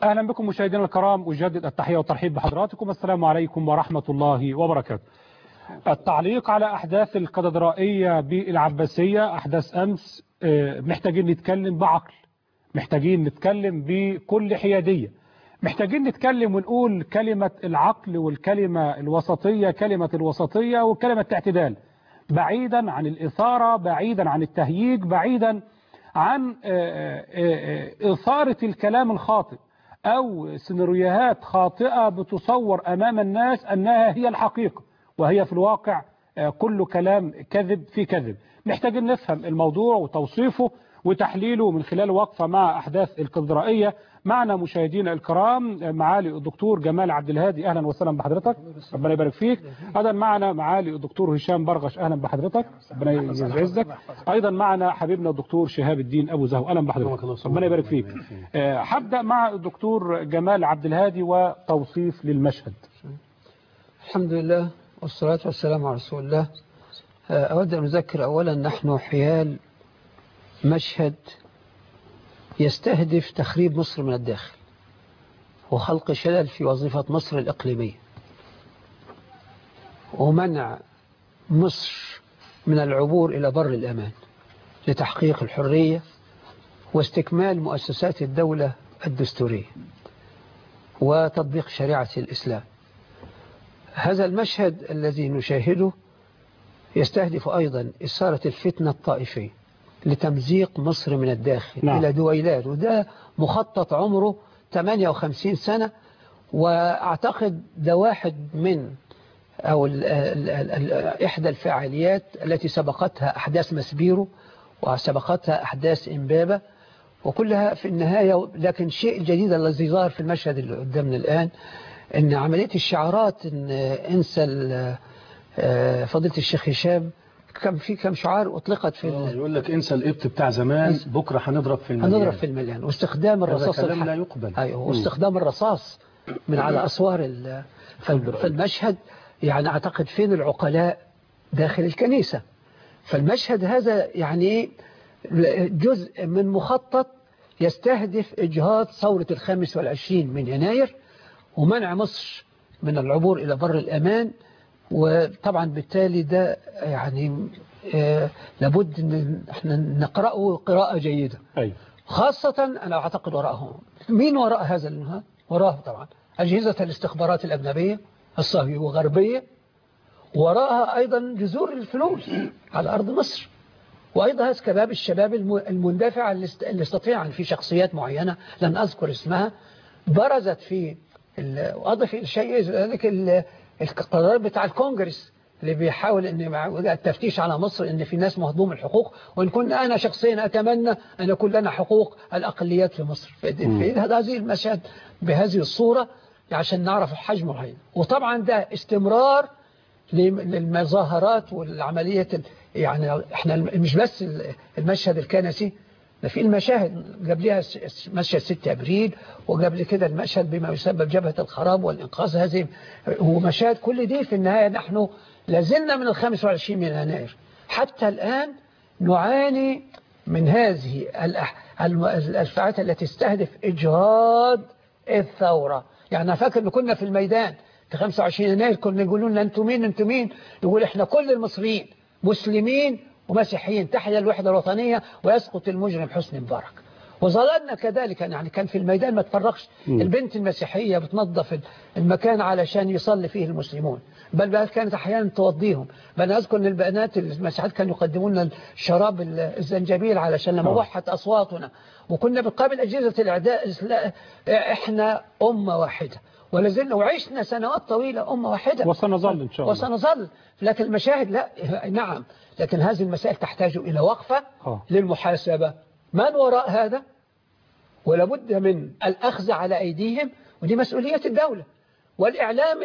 أهلا بكم مشاهدينا الكرام أجدد التحية والترحيب بحضراتكم السلام عليكم ورحمة الله وبركاته التعليق على أحداث الكاتدرائية بالعباسية أحداث أمس محتاجين نتكلم بعقل محتاجين نتكلم بكل حيادية محتاجين نتكلم ونقول كلمة العقل والكلمة الوسطية كلمة الوسطية وكلمة الاعتدال بعيدا عن الإثارة بعيدا عن التهييج بعيدا عن إثارة الكلام الخاطئ أو سيناريوهات خاطئة بتصور أمام الناس أنها هي الحقيقة وهي في الواقع كل كلام كذب في كذب محتاجين نفهم الموضوع وتوصيفه وتحليله من خلال وقفة مع أحداث الكاتدرائية معنا مشاهدينا الكرام معالي الدكتور جمال عبد الهادي أهلا وسهلا بحضرتك ربنا يبارك فيك أيضا معنا معالي الدكتور هشام برغش أهلا بحضرتك ربنا يعزك أيضا معنا حبيبنا الدكتور شهاب الدين أبو زهو أهلا بحضرتك ربنا يبارك فيك هبدأ مع الدكتور جمال عبد الهادي وتوصيف للمشهد الحمد لله والصلاة والسلام على رسول الله أود أن أذكر أولا نحن حيال مشهد يستهدف تخريب مصر من الداخل وخلق شلل في وظيفة مصر الإقليمية ومنع مصر من العبور إلى بر الأمان لتحقيق الحرية واستكمال مؤسسات الدولة الدستورية وتطبيق شريعة الإسلام هذا المشهد الذي نشاهده يستهدف أيضا إثارة الفتنة الطائفية لتمزيق مصر من الداخل نعم. إلى دويلات وده مخطط عمره 58 سنة وأعتقد ده واحد من أو ال ال ال ال إحدى الفعاليات التي سبقتها أحداث مسبيرو وسبقتها أحداث إمبابة وكلها في النهاية لكن الشيء الجديد الذي ظهر في المشهد اللي قدامنا الآن أن عملية الشعارات أن انسى فضيلة الشيخ هشام كم في كم شعار اطلقت في يقول لك انسى القبط بتاع زمان بكره هنضرب في المليان هنضرب في المليان واستخدام الرصاص هذا كلام لا يقبل ايوه واستخدام الرصاص من على اسوار فالمشهد يعني اعتقد فين العقلاء داخل الكنيسه فالمشهد هذا يعني جزء من مخطط يستهدف اجهاض ثوره الخامس والعشرين من يناير ومنع مصر من العبور الى بر الامان وطبعا بالتالي ده يعني آه لابد ان احنا نقرأه قراءة جيدة أي. خاصة أنا أعتقد وراءه مين وراء هذا النهار وراه طبعا أجهزة الاستخبارات الأجنبية الصهيونية وغربية وراءها أيضا جذور الفلوس على أرض مصر وأيضا كباب الشباب المندفع اللي استطيع في شخصيات معينة لن أذكر اسمها برزت في وأضف شيء ذلك القرار بتاع الكونجرس اللي بيحاول ان التفتيش على مصر ان في ناس مهضوم الحقوق وان كنا انا شخصيا اتمنى ان يكون لنا حقوق الاقليات في مصر في هذه المشهد بهذه الصورة عشان نعرف حجم الهين وطبعا ده استمرار للمظاهرات والعملية يعني احنا مش بس المشهد الكنسي ده في المشاهد قبلها مشهد 6 أبريل وقبل كده المشهد بما يسبب جبهة الخراب والإنقاذ هذه ومشاهد كل دي في النهاية نحن لازلنا من ال 25 من يناير حتى الآن نعاني من هذه الفعاليات التي تستهدف إجهاض الثورة يعني أنا فاكر أن كنا في الميدان في 25 يناير كنا يقولون لنا أنتم مين أنتم مين نقول إحنا كل المصريين مسلمين ومسيحيين تحيا الوحدة الوطنية ويسقط المجرم حسني مبارك وظللنا كذلك يعني كان في الميدان ما تفرقش البنت المسيحية بتنظف المكان علشان يصلي فيه المسلمون بل بقى كانت أحيانا توضيهم بل أذكر أن البنات المسيحيات كانوا يقدمون لنا شراب الزنجبيل علشان لما وحت أصواتنا وكنا بنقابل أجهزة الإعداء إحنا أمة واحدة ولازلنا وعشنا سنوات طويلة أمة واحدة وسنظل إن شاء الله وسنظل لكن المشاهد لا نعم لكن هذه المسائل تحتاج إلى وقفة أوه. للمحاسبة من وراء هذا ولابد من الأخذ على أيديهم ودي مسؤولية الدولة والإعلام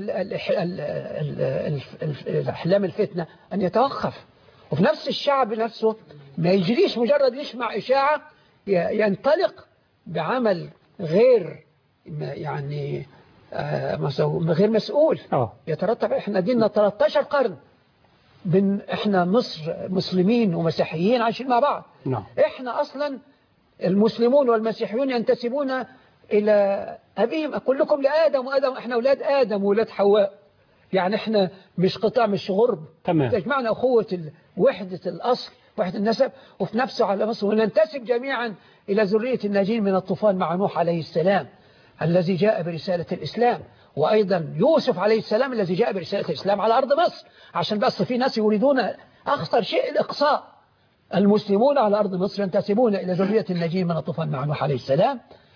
الأحلام الفتنة أن يتوقف وفي نفس الشعب نفسه ما يجريش مجرد يسمع إشاعة ينطلق بعمل غير يعني غير مسؤول أوه. يترتب احنا دينا 13 قرن بن احنا مصر مسلمين ومسيحيين عايشين مع بعض نعم. احنا اصلا المسلمون والمسيحيون ينتسبون إلى أبيهم كلكم لآدم وآدم إحنا أولاد آدم وأولاد حواء يعني إحنا مش قطاع مش غرب تمام. تجمعنا أخوة ال- وحدة الأصل وحدة النسب وفي نفسه على مصر وننتسب جميعا إلى ذرية الناجين من الطوفان مع نوح عليه السلام الذي جاء برسالة الإسلام وأيضا يوسف عليه السلام الذي جاء برسالة الإسلام على أرض مصر عشان بس في ناس يريدون أخطر شيء الإقصاء المسلمون على أرض مصر ينتسبون إلى ذرية النجيم من الطوفان مع نوح عليه السلام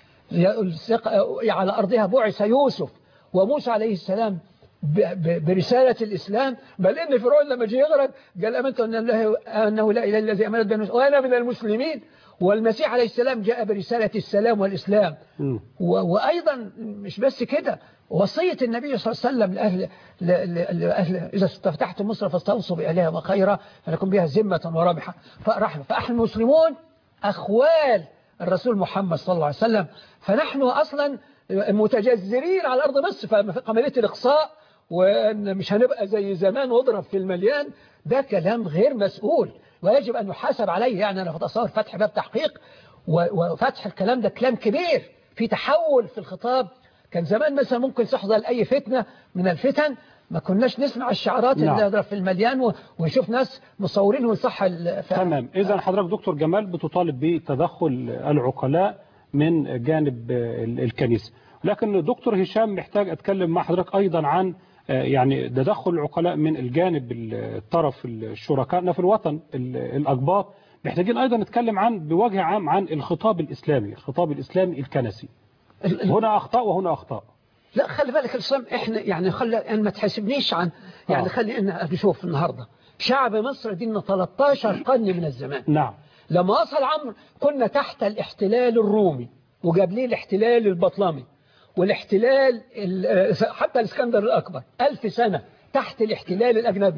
يلصق- على أرضها بعث يوسف وموسى عليه السلام ب- ب- برسالة الإسلام بل إن فرعون لما جه يغرق قال أمنت أن الله أنه لا إله إلا الذي أمنت بني وأنا من المسلمين والمسيح عليه السلام جاء برسالة السلام والإسلام مم. و- وأيضا مش بس كده وصية النبي صلى الله عليه وسلم لأهل, ل- ل- لأهل إذا استفتحتم مصر فاستوصوا بأهلها خيرا فلكم بها ذمة ورابحة فرحمة فإحنا المسلمون أخوال الرسول محمد صلى الله عليه وسلم فنحن أصلا متجذرين على أرض مصر فعملية الإقصاء وأن مش هنبقى زي زمان واضرب في المليان ده كلام غير مسؤول ويجب أن يحاسب عليه يعني أنا بتصور فتح باب تحقيق و- وفتح الكلام ده كلام كبير في تحول في الخطاب كان زمان مثلا ممكن تحصل أي فتنة من الفتن ما كناش نسمع الشعارات نعم. اللي يضرب في المليان و- ونشوف ناس مصورين ونصح ال- ف- تمام إذا حضرتك دكتور جمال بتطالب بتدخل العقلاء من جانب ال- الكنيسة لكن دكتور هشام محتاج أتكلم مع حضرتك أيضا عن آه، يعني تدخل العقلاء من الجانب الطرف الشركائنا في الوطن ال- الأقباط محتاجين أيضا نتكلم عن بوجه عام عن الخطاب الإسلامي الخطاب الإسلامي الكنسي ال- ال- هنا أخطاء وهنا أخطاء لا خلي بالك الإسلام إحنا يعني خلي أن ما تحاسبنيش عن يعني آه. خلي أن نشوف النهاردة شعب مصر دينا 13 قرن من الزمان نعم لما وصل عمرو كنا تحت الاحتلال الرومي وقبليه الاحتلال البطلمي والاحتلال ال- حتى الاسكندر الأكبر ألف سنة تحت الاحتلال الأجنبي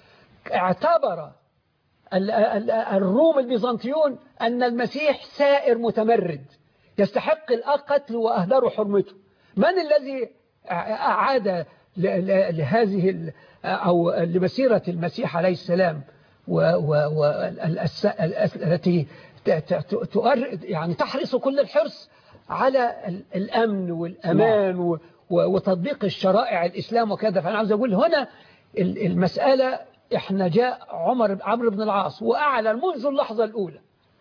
اعتبر ال- ال- الروم البيزنطيون أن المسيح سائر متمرد يستحق القتل وأهدروا حرمته من الذي أعاد ل- ل- لهذه ال- أو لمسيرة المسيح عليه السلام و و و ال- الس- ال- التي ت- ت- تؤر يعني تحرص كل الحرص على ال- الأمن والأمان و- و- وتطبيق الشرائع الإسلام وكذا فأنا عاوز أقول هنا ال- المسألة احنا جاء عمر عمرو بن العاص وأعلن منذ اللحظة الأولى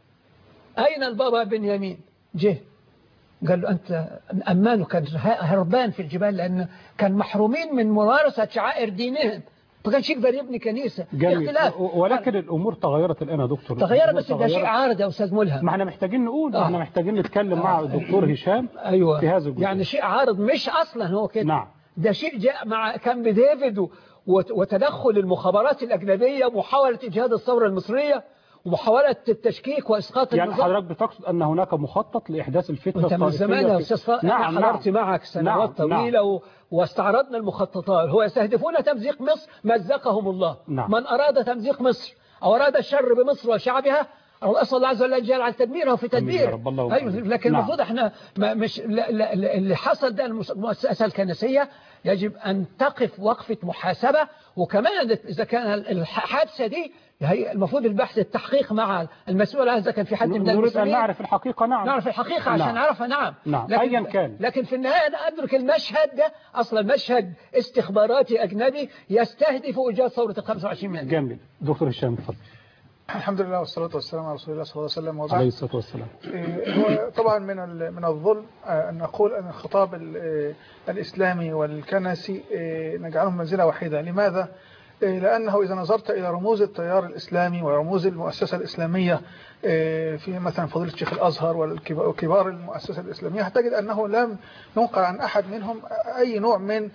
أين البابا بنيامين جه قال له أنت أمانه كان هربان في الجبال لأن كان محرومين من ممارسة شعائر دينهم ما كانش يقدر يبني كنيسة جميل اختلاف و- ولكن الأمور تغيرت الآن يا دكتور تغير الأمور بس ده شيء تغيرت. عارض يا أستاذ ملهم ما احنا محتاجين نقول آه. احنا محتاجين نتكلم مع الدكتور هشام أيوة في هذا الجزء يعني شيء عارض مش أصلا هو كده نعم. ده شيء جاء مع كامب ديفيد و- وت- وتدخل المخابرات الأجنبية ومحاولة إجهاد الثورة المصرية ومحاولة التشكيك وإسقاط يعني النظام حضرتك بتقصد أن هناك مخطط لإحداث الفتنة وانت من الطائفية زمان يا في- استاذ فا- نعم انا حضرت نعم. معك سنوات نعم، طويله و... واستعرضنا المخططات هو يستهدفون تمزيق مصر مزقهم الله نعم. من اراد تمزيق مصر او اراد الشر بمصر وشعبها الله اسال الله عز وجل يجعل عن تدميره في آمين يا تدبير رب، اللهم أيوة آمين. لكن نعم. المفروض احنا ما مش لا لا لا- اللي حصل ده المس- المؤسسه الكنسيه يجب ان تقف وقفه محاسبه وكمان اذا كان الحادثه دي هي المفروض البحث التحقيق مع المسؤول عنها اذا كان في حد من نريد أن المسؤولين نعرف الحقيقة نعم نعرف الحقيقة عشان نعم. نعرفها نعم نعم. أيا كان. لكن في النهاية أنا أدرك المشهد ده أصلا مشهد استخباراتي أجنبي يستهدف إيجاد ثورة ال 25 من جميل دكتور هشام اتفضل الحمد لله والصلاة والسلام على رسول الله صلى الله عليه وسلم عليه وبعد الصلاة والسلام إيه، هو طبعا من ال- من الظلم آه، أن نقول أن الخطاب ال- آه، الإسلامي والكنسي آه، نجعلهم منزلة واحدة لماذا؟ آه، لأنه إذا نظرت إلى رموز التيار الإسلامي ورموز المؤسسة الإسلامية آه، في مثلا فضيلة الشيخ الأزهر والكبا- وكبار المؤسسة الإسلامية هتجد أنه لم ينقل عن أحد منهم أي نوع من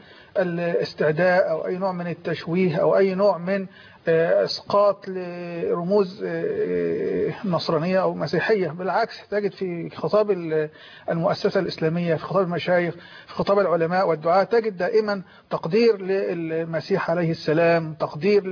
الاستعداء أو أي نوع من التشويه أو أي نوع من آه، اسقاط لرموز آه، نصرانيه او مسيحيه بالعكس تجد في خطاب ال- المؤسسه الاسلاميه في خطاب المشايخ في خطاب العلماء والدعاة تجد دائما تقدير للمسيح عليه السلام تقدير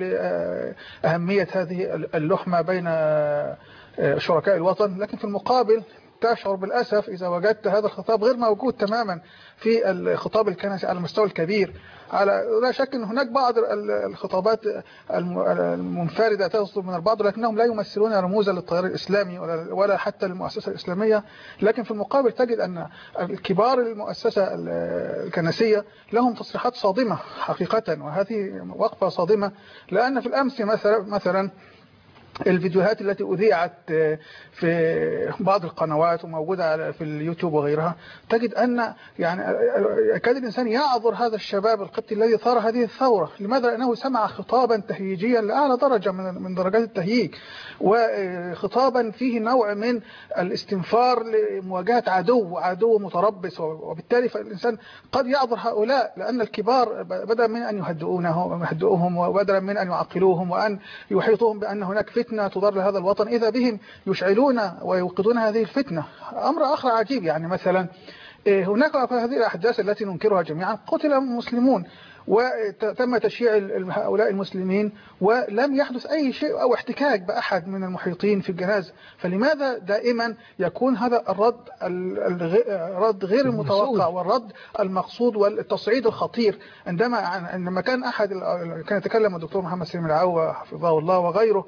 لاهميه هذه اللحمه بين آه، شركاء الوطن لكن في المقابل تشعر بالأسف إذا وجدت هذا الخطاب غير موجود تماما في الخطاب الكنسي على المستوى الكبير على لا شك أن هناك بعض ال- الخطابات الم- المنفردة تصدر من البعض لكنهم لا يمثلون رموزا للتيار الإسلامي ولا ولا حتى المؤسسة الإسلامية لكن في المقابل تجد أن الكبار المؤسسة ال- الكنسية لهم تصريحات صادمة حقيقة وهذه وقفة صادمة لأن في الأمس مثلا مثلا الفيديوهات التي أذيعت في بعض القنوات وموجودة على- في اليوتيوب وغيرها تجد أن يعني يكاد الإنسان يعذر هذا الشباب القبطي الذي ثار هذه الثورة لماذا؟ لأنه سمع خطابا تهييجيا لأعلى درجة من من درجات التهييج وخطابا فيه نوع من الاستنفار لمواجهة عدو عدو متربص وبالتالي فالإنسان قد يعذر هؤلاء لأن الكبار بدلا من أن يهدئونه يهدئوهم وبدلا من أن يعقلوهم وأن يحيطوهم بأن هناك فتنة تضر لهذا الوطن إذا بهم يشعلون ويوقدون هذه الفتنة أمر آخر عجيب يعني مثلا إيه، هناك في هذه الأحداث التي ننكرها جميعا قتل مسلمون وتم تشييع ال- هؤلاء المسلمين ولم يحدث أي شيء أو احتكاك بأحد من المحيطين في الجنازة فلماذا دائما يكون هذا الرد ال- الغ- الرد غير المتوقع والرد المقصود والتصعيد الخطير عندما عندما كان أحد ال- كان يتكلم الدكتور محمد سليم العوة حفظه الله وغيره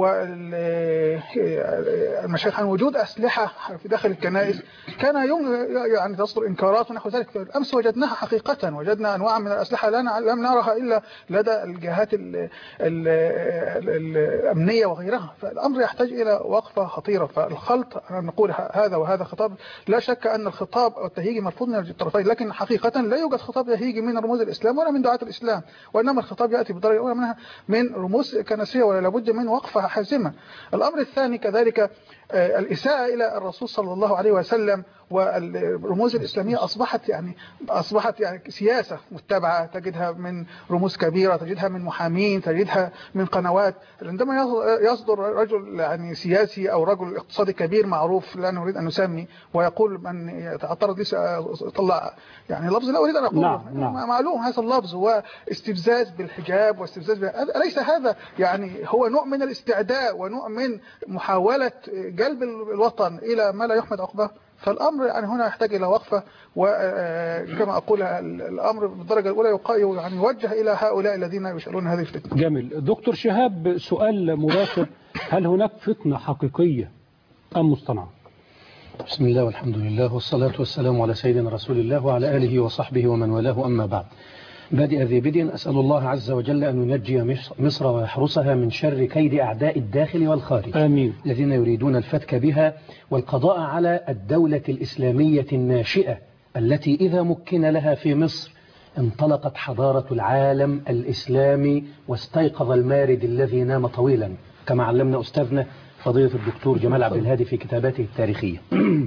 والمشايخ عن وجود أسلحة في داخل الكنائس كان يوم يعني تصدر إنكارات ونحو ذلك الأمس وجدناها حقيقة وجدنا أنواع من الأسلحة لا نع- لم نرها إلا لدى الجهات ال ال ال الأمنية وغيرها فالأمر يحتاج إلى وقفة خطيرة فالخلط أنا نقول ه- هذا وهذا خطاب لا شك أن الخطاب التهيجي مرفوض من الطرفين لكن حقيقة لا يوجد خطاب يهيجي من رموز الإسلام ولا من دعاة الإسلام وإنما الخطاب يأتي بدرجة أولى منها من رموز كنسية ولا لابد من وقفة حازمة الأمر الثاني كذلك آه، الإساءة إلى الرسول صلى الله عليه وسلم والرموز الإسلامية أصبحت يعني أصبحت يعني سياسة متبعة تجدها من رموز كبيرة تجدها من محامين تجدها من قنوات عندما يصدر رجل يعني سياسي أو رجل اقتصادي كبير معروف لا نريد أن نسمي ويقول من يتعترض لي طلع يعني لفظ لا أريد أن أقول نعم، نعم. معلوم هذا اللفظ هو استفزاز بالحجاب واستفزاز بال... أليس هذا يعني هو نوع من الاستعداء ونوع من محاولة جلب الوطن إلى ما لا يحمد عقباه فالأمر يعني هنا يحتاج إلى وقفة وكما أقول الأمر بالدرجة الأولى يقا- يعني يوجه إلى هؤلاء الذين يشعلون هذه الفتنة جميل دكتور شهاب سؤال مباشر هل هناك فتنة حقيقية أم مصطنعة بسم الله والحمد لله والصلاة والسلام على سيدنا رسول الله وعلى آله وصحبه ومن والاه أما بعد بادئ ذي بدء أسأل الله عز وجل أن ينجي مصر- مصر ويحرسها من شر كيد أعداء الداخل والخارج آمين الذين يريدون الفتك بها والقضاء على الدولة الإسلامية الناشئة التي إذا مكن لها في مصر انطلقت حضارة العالم الإسلامي واستيقظ المارد الذي نام طويلا كما علمنا أستاذنا فضيلة الدكتور جمال عبد الهادي في كتاباته التاريخية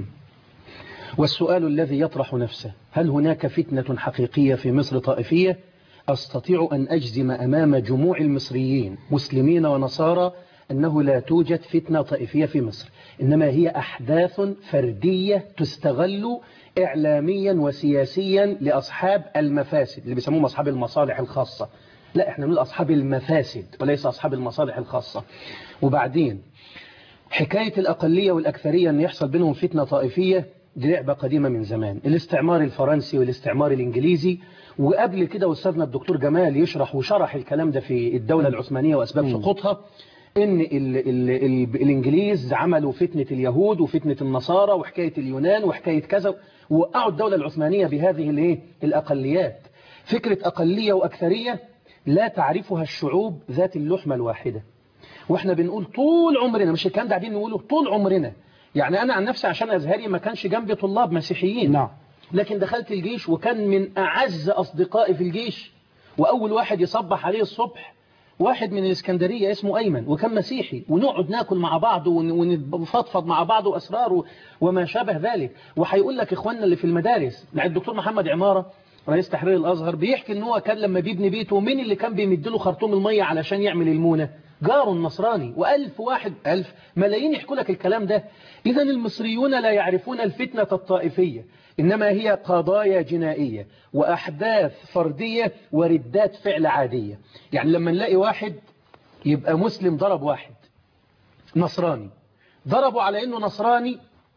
والسؤال الذي يطرح نفسه هل هناك فتنة حقيقية في مصر طائفية أستطيع أن أجزم أمام جموع المصريين مسلمين ونصارى أنه لا توجد فتنة طائفية في مصر إنما هي أحداث فردية تستغل إعلاميا وسياسيا لأصحاب المفاسد اللي بيسموهم أصحاب المصالح الخاصة لا احنا بنقول أصحاب المفاسد وليس أصحاب المصالح الخاصة وبعدين حكاية الأقلية والأكثرية أن يحصل بينهم فتنة طائفية دي لعبة قديمة من زمان الاستعمار الفرنسي والاستعمار الإنجليزي وقبل كده أستاذنا الدكتور جمال يشرح وشرح الكلام ده في الدولة العثمانية وأسباب سقوطها ان ال ال ال الانجليز عملوا فتنة اليهود وفتنة النصارى وحكاية اليونان وحكاية كذا وقعوا الدولة العثمانية بهذه الايه الاقليات فكرة اقلية واكثرية لا تعرفها الشعوب ذات اللحمة الواحدة واحنا بنقول طول عمرنا مش الكلام ده قاعدين نقوله طول عمرنا يعني انا عن نفسي عشان ازهري ما كانش جنبي طلاب مسيحيين نعم لكن دخلت الجيش وكان من أعز أصدقائي في الجيش وأول واحد يصبح عليه الصبح واحد من الإسكندرية اسمه أيمن وكان مسيحي ونقعد ناكل مع بعض ون- ونفضفض مع بعض وأسرار وما شابه ذلك وهيقول لك إخواننا اللي في المدارس يعني الدكتور محمد عمارة رئيس تحرير الأزهر بيحكي إن هو كان لما بيبني بيته مين اللي كان بيمد له خرطوم المية علشان يعمل المونة جاره النصراني وألف واحد ألف ملايين يحكوا لك الكلام ده إذا المصريون لا يعرفون الفتنة الطائفية إنما هي قضايا جنائية وأحداث فردية وردات فعل عادية يعني لما نلاقي واحد يبقى مسلم ضرب واحد نصراني ضربوا على إنه نصراني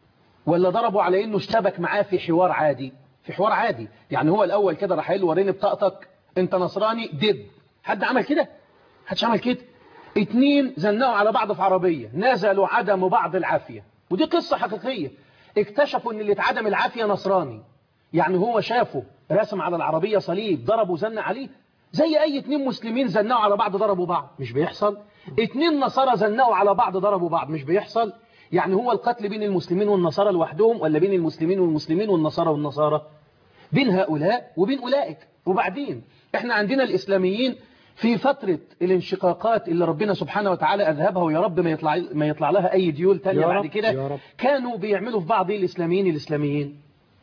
ولا ضربوا على انه اشتبك معاه في حوار عادي في حوار عادي يعني هو الاول كده راح قايل له وريني بطاقتك انت نصراني دب حد عمل كده حدش عمل كده اتنين زنقوا على بعض في عربية نزلوا عدموا بعض العافية ودي قصة حقيقية اكتشفوا ان اللي اتعدم العافية نصراني يعني هو شافه رسم على العربية صليب ضربوا زن عليه زي اي اتنين مسلمين زنقوا على بعض ضربوا بعض مش بيحصل اتنين نصارى زنقوا على بعض ضربوا بعض مش بيحصل يعني هو القتل بين المسلمين والنصارى لوحدهم ولا بين المسلمين والمسلمين والنصارى والنصارى بين هؤلاء وبين أولئك وبعدين احنا عندنا الإسلاميين في فترة الانشقاقات اللي ربنا سبحانه وتعالى أذهبها ويا رب ما يطلع, ما يطلع لها أي ديول تانية يا بعد رب، يا كده رب. كانوا بيعملوا في بعض الإسلاميين الإسلاميين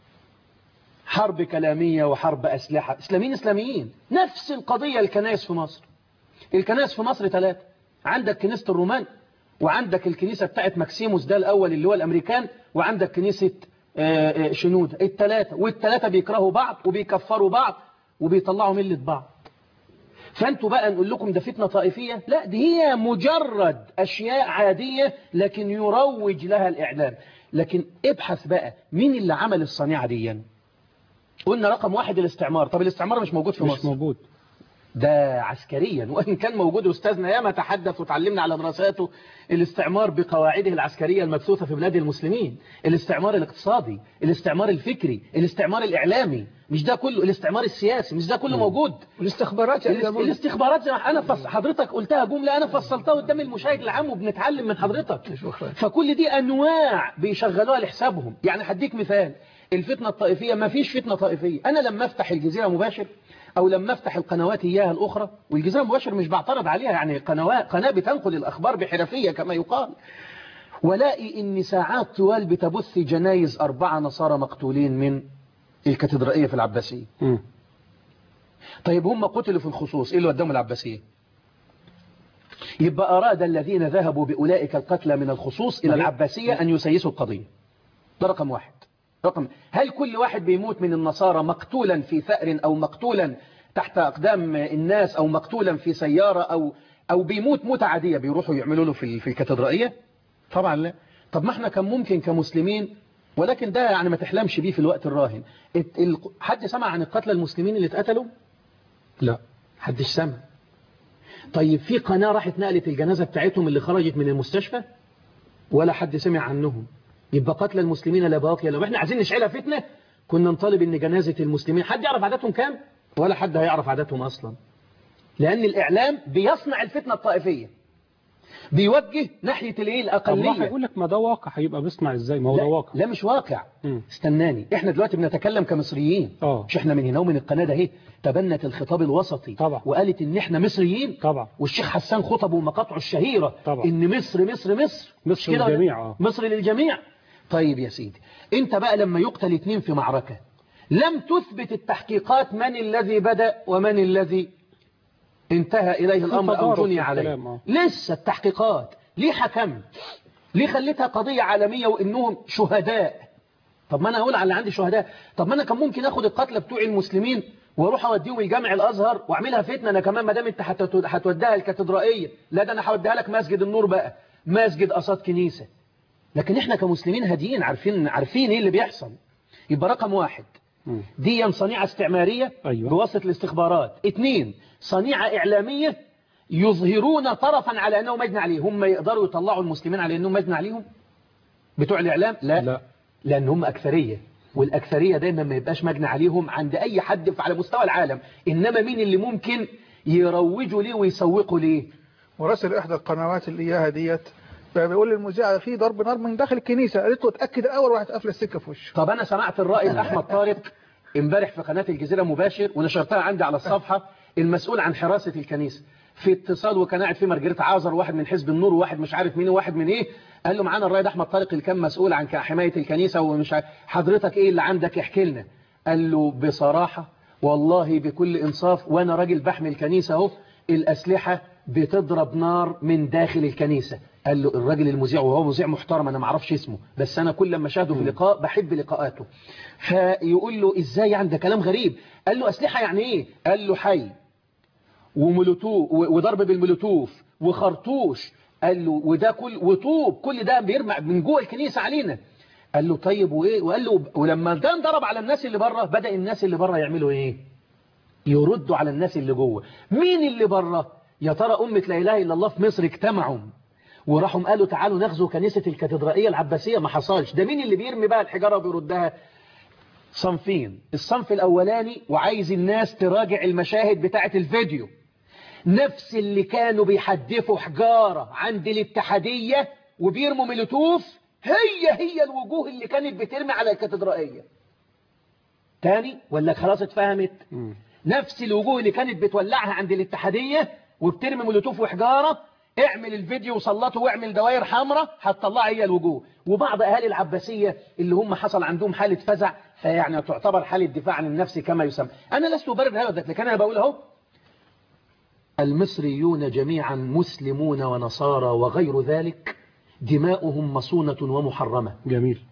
حرب كلامية وحرب أسلحة إسلاميين إسلاميين نفس القضية الكنائس في مصر الكنائس في مصر ثلاثة عندك كنيسة الرومان وعندك الكنيسة بتاعت ماكسيموس ده الأول اللي هو الأمريكان وعندك كنيسة آه، آه، شنودة الثلاثة والثلاثة بيكرهوا بعض وبيكفروا بعض وبيطلعوا ملة بعض فانتوا بقى نقول لكم ده فتنة طائفية لا دي هي مجرد أشياء عادية لكن يروج لها الإعلام لكن ابحث بقى مين اللي عمل الصنيعة دي قلنا رقم واحد الاستعمار طب الاستعمار مش موجود في مش مصر موجود ده عسكريا وإن كان موجود أستاذنا ياما تحدث وتعلمنا على دراساته الاستعمار بقواعده العسكرية المبثوثة في بلاد المسلمين الاستعمار الاقتصادي الاستعمار الفكري الاستعمار الإعلامي مش ده كله الاستعمار السياسي مش ده كله موجود والاستخبارات الاست- يعلمون الاستخبارات زي ما انا فص... حضرتك قلتها جملة انا فصلتها قدام المشاهد العام وبنتعلم من حضرتك شكرا. فكل دي انواع بيشغلوها لحسابهم يعني هديك مثال الفتنة الطائفية ما فيش فتنة طائفية انا لما افتح الجزيرة مباشر او لما افتح القنوات اياها الاخرى والجزيرة مباشر مش بعترض عليها يعني قنوات قناة بتنقل الاخبار بحرفية كما يقال ولاقي ان ساعات طوال بتبث جنايز اربعة نصارى مقتولين من الكاتدرائية في العباسية مم. طيب هم قتلوا في الخصوص ايه اللي وداهم العباسية يبقى أراد الذين ذهبوا بأولئك القتلى من الخصوص إلى صحيح. العباسية أن يسيسوا القضية ده رقم واحد رقم هل كل واحد بيموت من النصارى مقتولا في ثأر أو مقتولا تحت أقدام الناس أو مقتولا في سيارة أو أو بيموت موتة عادية بيروحوا يعملوا له في في الكاتدرائية طبعا لا طب ما احنا كان ممكن كمسلمين ولكن ده يعني ما تحلمش بيه في الوقت الراهن الت- ال- حد سمع عن القتلى المسلمين اللي اتقتلوا لا حدش سمع طيب في قناة راحت نقلت الجنازة بتاعتهم اللي خرجت من المستشفى ولا حد سمع عنهم يبقى قتل المسلمين لا باقي لو احنا عايزين نشعلها فتنة كنا نطالب ان جنازة المسلمين حد يعرف عددهم كام ولا حد هيعرف عددهم اصلا لان الاعلام بيصنع الفتنة الطائفية بيوجه ناحية الايه الله الاقلية هيقول لك ما ده واقع هيبقى بيصنع ازاي ما هو ده لا, واقع لا مش واقع مم. استناني احنا دلوقتي بنتكلم كمصريين اه مش احنا من هنا ومن القناة ده اهي تبنت الخطاب الوسطي طبعا. وقالت ان احنا مصريين طبعا والشيخ حسان خطبه ومقاطعه الشهيرة طبعا. ان مصر مصر مصر مصر مش كده ولا؟ للجميع، اه. مصر للجميع طيب يا سيدي انت بقى لما يقتل اتنين في معركة لم تثبت التحقيقات من الذي بدأ ومن الذي انتهى إليه الأمر أو تضارب جني في عليه الكلام، اه. لسه التحقيقات ليه حكمت ليه خليتها قضية عالمية وإنهم شهداء طب ما أنا أقول على اللي عندي شهداء طب ما أنا كان ممكن أخد القتلى بتوع المسلمين واروح اوديهم الجامع الازهر واعملها فتنه انا كمان ما دام انت هتت- هتوديها الكاتدرائيه لا ده انا هوديها لك مسجد النور بقى مسجد قصاد كنيسه لكن احنا كمسلمين هاديين عارفين عارفين ايه اللي بيحصل يبقى رقم واحد مم. دي صنيعة استعمارية أيوة. بواسطة الاستخبارات اثنين صنيعة إعلامية يظهرون طرفا على أنه مجنى عليه هم يقدروا يطلعوا المسلمين على أنهم مجنى عليهم بتوع الإعلام لا, لا لأن هم أكثرية والأكثرية دايما ما يبقاش مجنى عليهم عند أي حد على مستوى العالم إنما مين اللي ممكن يروجوا ليه ويسوقوا ليه وراسل احدى القنوات اللي اياها ديت بيقول للمذيع في ضرب نار من داخل الكنيسه قالت له اتاكد اول واحد قافله السكه في وشه طب أنا سمعت الرائد أحمد طارق امبارح في قناة الجزيرة مباشر ونشرتها عندي على الصفحة المسؤول عن حراسة الكنيسة في اتصال وكان قاعد فيه مرجرة عازر واحد من حزب النور وواحد مش عارف مين وواحد من ايه قال له معانا الرائد احمد طارق اللي كان مسؤول عن حماية الكنيسة ومش عارف حضرتك ايه اللي عندك احكي لنا قال له بصراحة والله بكل انصاف وانا راجل بحمي الكنيسة اهو الاسلحة بتضرب نار من داخل الكنيسة قال له الراجل المذيع وهو مذيع محترم انا ما اعرفش اسمه بس انا كل لما شاهده في لقاء بحب لقاءاته فيقول له ازاي يعني ده كلام غريب قال له اسلحة يعني ايه قال له حي ومولوتو وضرب بالمولوتوف وخرطوش قال له وده كل وطوب كل ده بيرمع من جوه الكنيسة علينا قال له طيب وايه وقال له ولما ده انضرب على الناس اللي بره بدأ الناس اللي بره يعملوا ايه يردوا على الناس اللي جوه مين اللي بره يا ترى أمة لا إله إلا الله في مصر اجتمعوا وراحوا قالوا تعالوا نغزو كنيسة الكاتدرائية العباسية ما حصلش ده مين اللي بيرمي بقى الحجارة وبيردها صنفين الصنف الأولاني وعايز الناس تراجع المشاهد بتاعة الفيديو نفس اللي كانوا بيحدفوا حجارة عند الاتحادية وبيرموا ملوتوف هي هي الوجوه اللي كانت بترمي على الكاتدرائية تاني ولا خلاص اتفهمت نفس الوجوه اللي كانت بتولعها عند الاتحادية وبترمي مولوتوف وحجارة اعمل الفيديو وسلطه واعمل دوائر حمراء هتطلع هي الوجوه وبعض اهالي العباسية اللي هم حصل عندهم حالة فزع فيعني تعتبر حالة دفاع عن النفس كما يسمى انا لست ابرر هذا لكن انا بقول اهو المصريون جميعا مسلمون ونصارى وغير ذلك دماؤهم مصونة ومحرمة جميل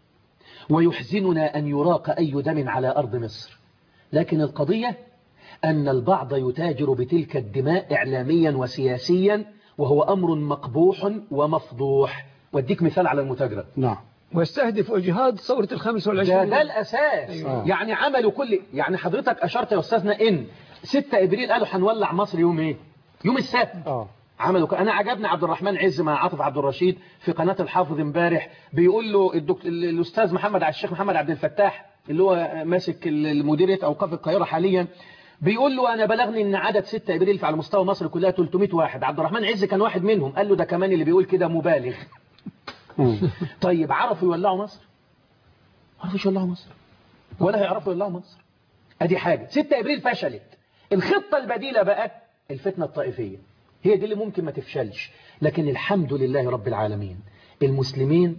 ويحزننا أن يراق أي دم على أرض مصر لكن القضية أن البعض يتاجر بتلك الدماء إعلاميا وسياسيا وهو أمر مقبوح ومفضوح واديك مثال على المتاجرة نعم ويستهدف إجهاد ثورة الخامس ده, والعشرين ده الأساس أيوة. يعني عملوا كل يعني حضرتك أشرت يا أستاذنا إن 6 إبريل قالوا هنولع مصر يوم إيه يوم السبت اه عملوا ك- انا عجبني عبد الرحمن عز مع عاطف عبد الرشيد في قناه الحافظ امبارح بيقول له الدكتور الاستاذ محمد عبد الشيخ محمد عبد الفتاح اللي هو ماسك ال- مديريه اوقاف القاهره حاليا بيقول له انا بلغني ان عدد 6 ابريل على مستوى مصر كلها 300 واحد عبد الرحمن عز كان واحد منهم قال له ده كمان اللي بيقول كده مبالغ مم. طيب عرفوا يولعوا مصر عرفوا يولعوا مصر ولا هيعرفوا يولعوا مصر ادي حاجة 6 ابريل فشلت الخطة البديلة بقى الفتنة الطائفية هي دي اللي ممكن ما تفشلش لكن الحمد لله رب العالمين المسلمين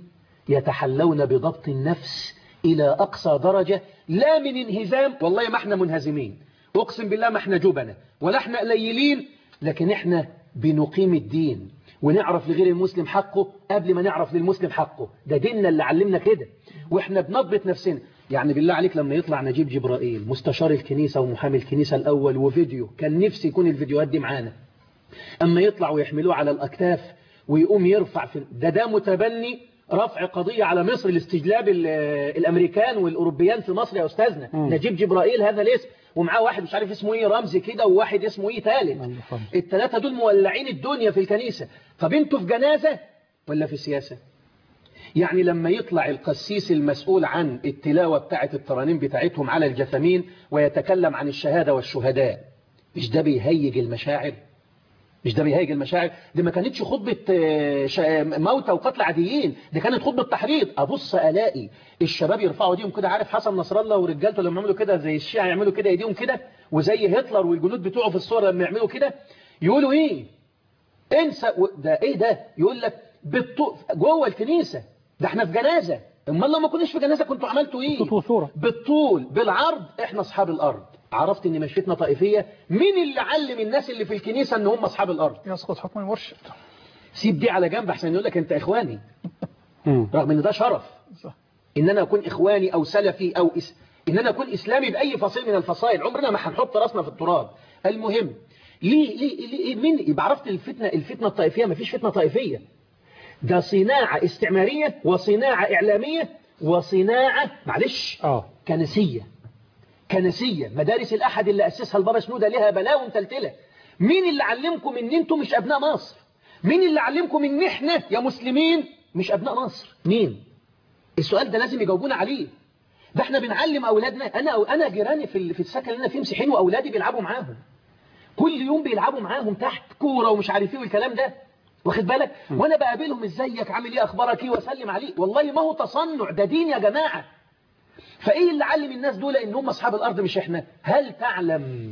يتحلون بضبط النفس إلى أقصى درجة لا من انهزام والله ما احنا منهزمين أقسم بالله ما احنا جبنة ولا احنا قليلين لكن احنا بنقيم الدين ونعرف لغير المسلم حقه قبل ما نعرف للمسلم حقه ده ديننا اللي علمنا كده واحنا بنضبط نفسنا يعني بالله عليك لما يطلع نجيب جبرائيل مستشار الكنيسة ومحامي الكنيسة الأول وفيديو كان نفسي يكون الفيديوهات دي معانا أما يطلع ويحملوه على الأكتاف ويقوم يرفع في ده ده متبني رفع قضية على مصر لاستجلاب ال- الأمريكان والأوروبيان في مصر يا أستاذنا مم. نجيب جبرائيل هذا الاسم ومعاه واحد مش عارف اسمه ايه رمزي كده وواحد اسمه ايه ثالث الله يفضل. الثلاثة دول مولعين الدنيا في الكنيسة طب انتوا في جنازة ولا في سياسة يعني لما يطلع القسيس المسؤول عن التلاوة بتاعة الترانيم بتاعتهم على الجثمين ويتكلم عن الشهادة والشهداء مش ده بيهيج المشاعر مش ده بيهيج المشاعر دي ما كانتش خطبة آه، شا- موتى وقتل عاديين دي كانت خطبة تحريض أبص ألاقي الشباب يرفعوا ايديهم كده عارف حسن نصر الله ورجالته لما يعملوا كده زي الشيعة يعملوا كده ايديهم كده وزي هتلر والجنود بتوعه في الصورة لما يعملوا كده يقولوا ايه انسى و- ده ايه ده يقول لك بالطو... جوه الكنيسة ده احنا في جنازة امال لو ما كناش في جنازة كنتوا عملتوا ايه صوت وصورة بالطول بالعرض احنا اصحاب الارض عرفت ان مش فتنة طائفية مين اللي علم الناس اللي في الكنيسة ان هم اصحاب الارض يسقط حكم المرشد سيب دي على جنب احسن يقول لك انت اخواني مم. رغم ان ده شرف صح. ان انا اكون اخواني او سلفي او إس... ان انا اكون اسلامي باي فصيل من الفصائل عمرنا ما هنحط راسنا في التراب المهم ليه ليه ليه مين يبقى عرفت الفتنه الفتنه الطائفيه ما فيش فتنه طائفيه ده صناعه استعماريه وصناعه اعلاميه وصناعه معلش اه كنسيه كنسيه مدارس الاحد اللي اسسها البابا شنوده لها بلاوي متلتله مين اللي علمكم ان انتم مش ابناء مصر مين اللي علمكم ان احنا يا مسلمين مش ابناء مصر مين السؤال ده لازم يجاوبونا عليه ده احنا بنعلم اولادنا انا أو انا جيراني في ال- في السكن اللي انا فيه مسيحيين واولادي بيلعبوا معاهم كل يوم بيلعبوا معاهم تحت كوره ومش عارف ايه والكلام ده واخد بالك وانا بقابلهم ازيك عامل ايه اخبارك ايه واسلم عليه والله ما هو تصنع ده دين يا جماعه فايه اللي علم الناس دول ان هم اصحاب الارض مش احنا هل تعلم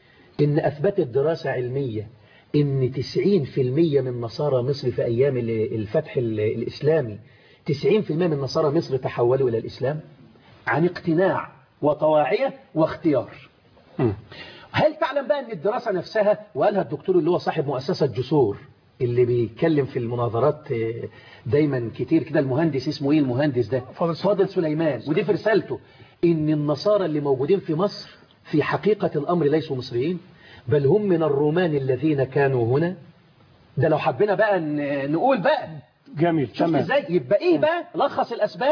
ان اثبتت دراسه علميه ان 90% من نصارى مصر في ايام ال- الفتح ال- الاسلامي 90% من نصارى مصر تحولوا الى الاسلام عن اقتناع وطواعيه واختيار مم. هل تعلم بقى ان الدراسة نفسها وقالها الدكتور اللي هو صاحب مؤسسة جسور اللي بيتكلم في المناظرات آه، دايما كتير كده المهندس اسمه ايه المهندس ده فاضل سليمان. فاضل سليمان ودي في رسالته ان النصارى اللي موجودين في مصر في حقيقة الامر ليسوا مصريين بل هم من الرومان الذين كانوا هنا ده لو حبينا بقى ن- نقول بقى جميل شفت تمام ازاي يبقى ايه بقى لخص الاسباب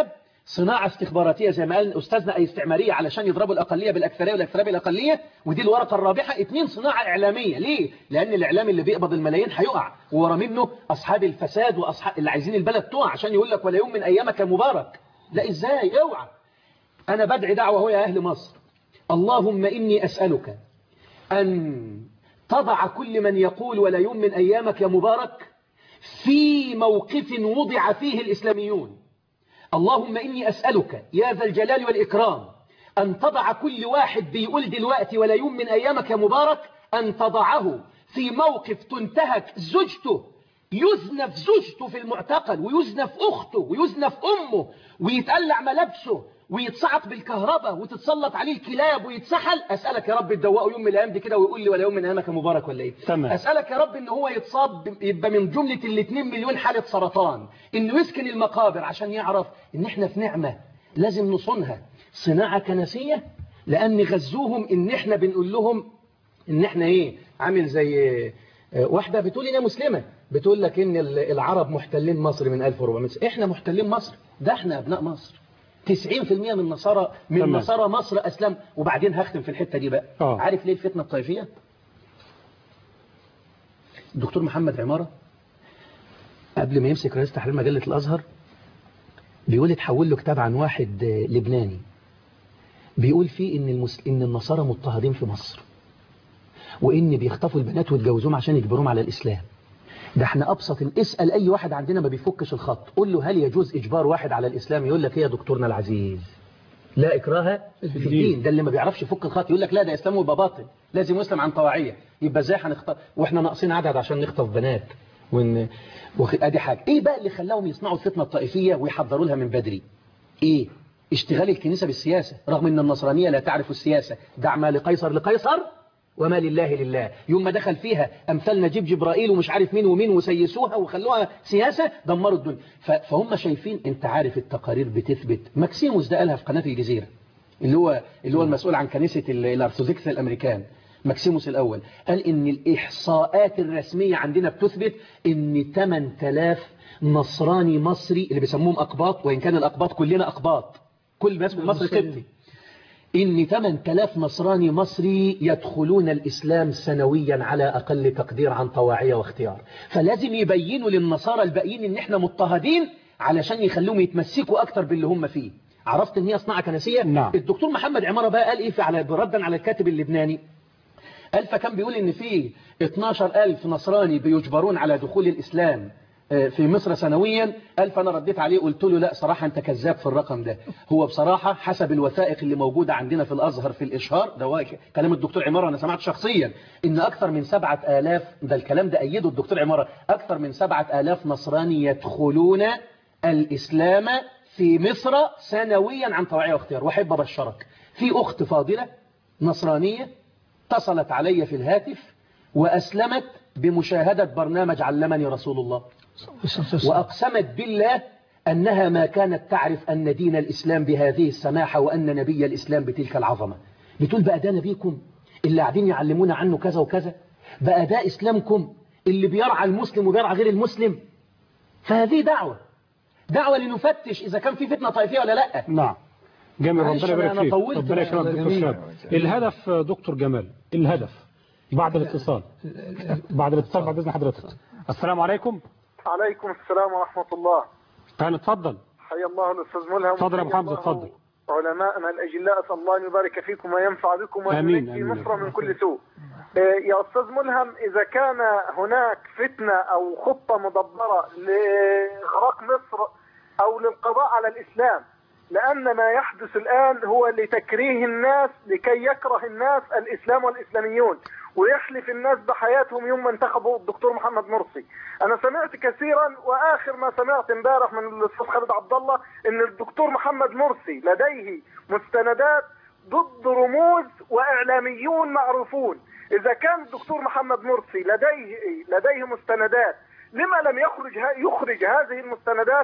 صناعة استخباراتية زي ما قال أستاذنا أي استعمارية علشان يضربوا الأقلية بالأكثرية والأكثرية بالأقلية ودي الورقة الرابحة اتنين صناعة إعلامية ليه؟ لأن الإعلام اللي بيقبض الملايين هيقع وورا منه أصحاب الفساد وأصحاب اللي عايزين البلد تقع عشان يقول لك ولا يوم من أيامك يا مبارك لا إزاي اوعى أنا بدعي دعوة هو يا أهل مصر اللهم إني أسألك أن تضع كل من يقول ولا يوم من أيامك يا مبارك في موقف وضع فيه الإسلاميون اللهم إني أسألك يا ذا الجلال والإكرام أن تضع كل واحد بيقول دلوقتي ولا يوم من أيامك يا مبارك أن تضعه في موقف تنتهك زوجته يزنف زوجته في المعتقل ويزنف أخته ويزنف أمه ويتقلع ملابسه ويتصعق بالكهرباء وتتسلط عليه الكلاب ويتسحل أسألك يا رب تدوقه يوم من الأيام دي كده ويقول لي ولا يوم من أيامك يا مبارك ولا إيه تمام. أسألك يا رب إن هو يتصاب يبقى من جملة ال 2 مليون حالة سرطان إنه يسكن المقابر عشان يعرف إن إحنا في نعمة لازم نصونها صناعة كنسية لأن غزوهم إن إحنا بنقول لهم إن إحنا إيه عامل زي آه، واحدة بتقول إنها مسلمة بتقول لك إن ال- العرب محتلين مصر من 1400 سنة. إحنا محتلين مصر ده إحنا أبناء مصر 90% من نصارى من تمام. نصارى مصر أسلم وبعدين هختم في الحتة دي بقى آه. عارف ليه الفتنة الطائفية الدكتور محمد عمارة قبل ما يمسك رئيس تحرير مجلة الأزهر بيقول اتحول له كتاب عن واحد آه، لبناني بيقول فيه إن, المس... إن النصارى مضطهدين في مصر وإن بيخطفوا البنات ويتجوزوهم عشان يجبروهم على الإسلام ده احنا أبسط اسأل أي واحد عندنا ما بيفكش الخط قول له هل يجوز إجبار واحد على الإسلام يقول لك ايه يا دكتورنا العزيز لا إكراه في الدين ده اللي ما بيعرفش يفك الخط يقول لك لا ده إسلام ويبقى باطل لازم يسلم عن طواعية يبقى ازاي هنختار واحنا ناقصين عدد عشان نخطف بنات وإن وخ... ادي حاجة ايه بقى اللي خلاهم يصنعوا الفتنة الطائفية ويحضروا لها من بدري ايه اشتغال الكنيسة بالسياسة رغم ان النصرانية لا تعرف السياسة دع ما لقيصر لقيصر وما لله لله يوم ما دخل فيها امثال نجيب جبرائيل ومش عارف مين ومين وسيسوها وخلوها سياسة دمروا الدنيا ف- فهم شايفين انت عارف التقارير بتثبت ماكسيموس ده قالها في قناة الجزيرة اللي هو اللي هو المسؤول عن كنيسة ال- الارثوذكس الامريكان ماكسيموس الاول قال ان الاحصاءات الرسمية عندنا بتثبت ان 8000 نصراني مصري اللي بيسموهم اقباط وان كان الاقباط كلنا اقباط كل الناس في مصر قبطي إن 8000 نصراني مصري يدخلون الإسلام سنويا على أقل تقدير عن طواعية واختيار فلازم يبينوا للنصارى الباقيين إن إحنا مضطهدين علشان يخلوهم يتمسكوا أكتر باللي هم فيه عرفت إن هي صناعة كنسية نعم. الدكتور محمد عمارة بقى قال إيه في على ردا على الكاتب اللبناني قال فكان بيقول إن في 12000 نصراني بيجبرون على دخول الإسلام آه، في مصر سنويا قال فأنا رديت عليه قلت له لا صراحة أنت كذاب في الرقم ده هو بصراحة حسب الوثائق اللي موجودة عندنا في الأزهر في الإشهار ده هو كلام الدكتور عمارة أنا سمعت شخصيا إن أكثر من سبعة آلاف ده الكلام ده أيده الدكتور عمارة أكثر من سبعة آلاف نصراني يدخلون الإسلام في مصر سنويا عن طوعية واختيار وأحب أبشرك في أخت فاضلة نصرانية اتصلت علي في الهاتف وأسلمت بمشاهدة برنامج علمني رسول الله وأقسمت بالله أنها ما كانت تعرف أن دين الإسلام بهذه السماحة وأن نبي الإسلام بتلك العظمة بتقول بقى ده نبيكم اللي قاعدين يعلمونا عنه كذا وكذا بقى ده إسلامكم اللي بيرعى المسلم وبيرعى غير المسلم فهذه دعوة دعوة لنفتش إذا كان في فتنة طائفية ولا لا نعم جميل معلش ربنا يبارك أنا فيك طولت ربنا بقى. يكرمك دكتور جميل. شاب الهدف دكتور جمال الهدف بعد الاتصال بعد الاتصال بعد اذن حضرتك السلام عليكم عليكم السلام ورحمة الله كان اتفضل حيا الله الأستاذ ملهم اتفضل يا أبو وحيا حمزة، الله اتفضل. علماءنا الأجلاء أسأل الله أن يبارك فيكم وينفع بكم آمين، وينجي آمين. مصر من كل سوء آه، يا أستاذ ملهم إذا كان هناك فتنة أو خطة مدبرة لإغراق مصر أو للقضاء على الإسلام لأن ما يحدث الآن هو لتكريه الناس لكي يكره الناس الإسلام والإسلاميون ويحلف الناس بحياتهم يوم ما انتخبوا الدكتور محمد مرسي أنا سمعت كثيرا وآخر ما سمعت امبارح من الأستاذ خالد عبد الله إن الدكتور محمد مرسي لديه مستندات ضد رموز وإعلاميون معروفون إذا كان الدكتور محمد مرسي لديه لديه مستندات لما لم يخرج ه- يخرج هذه المستندات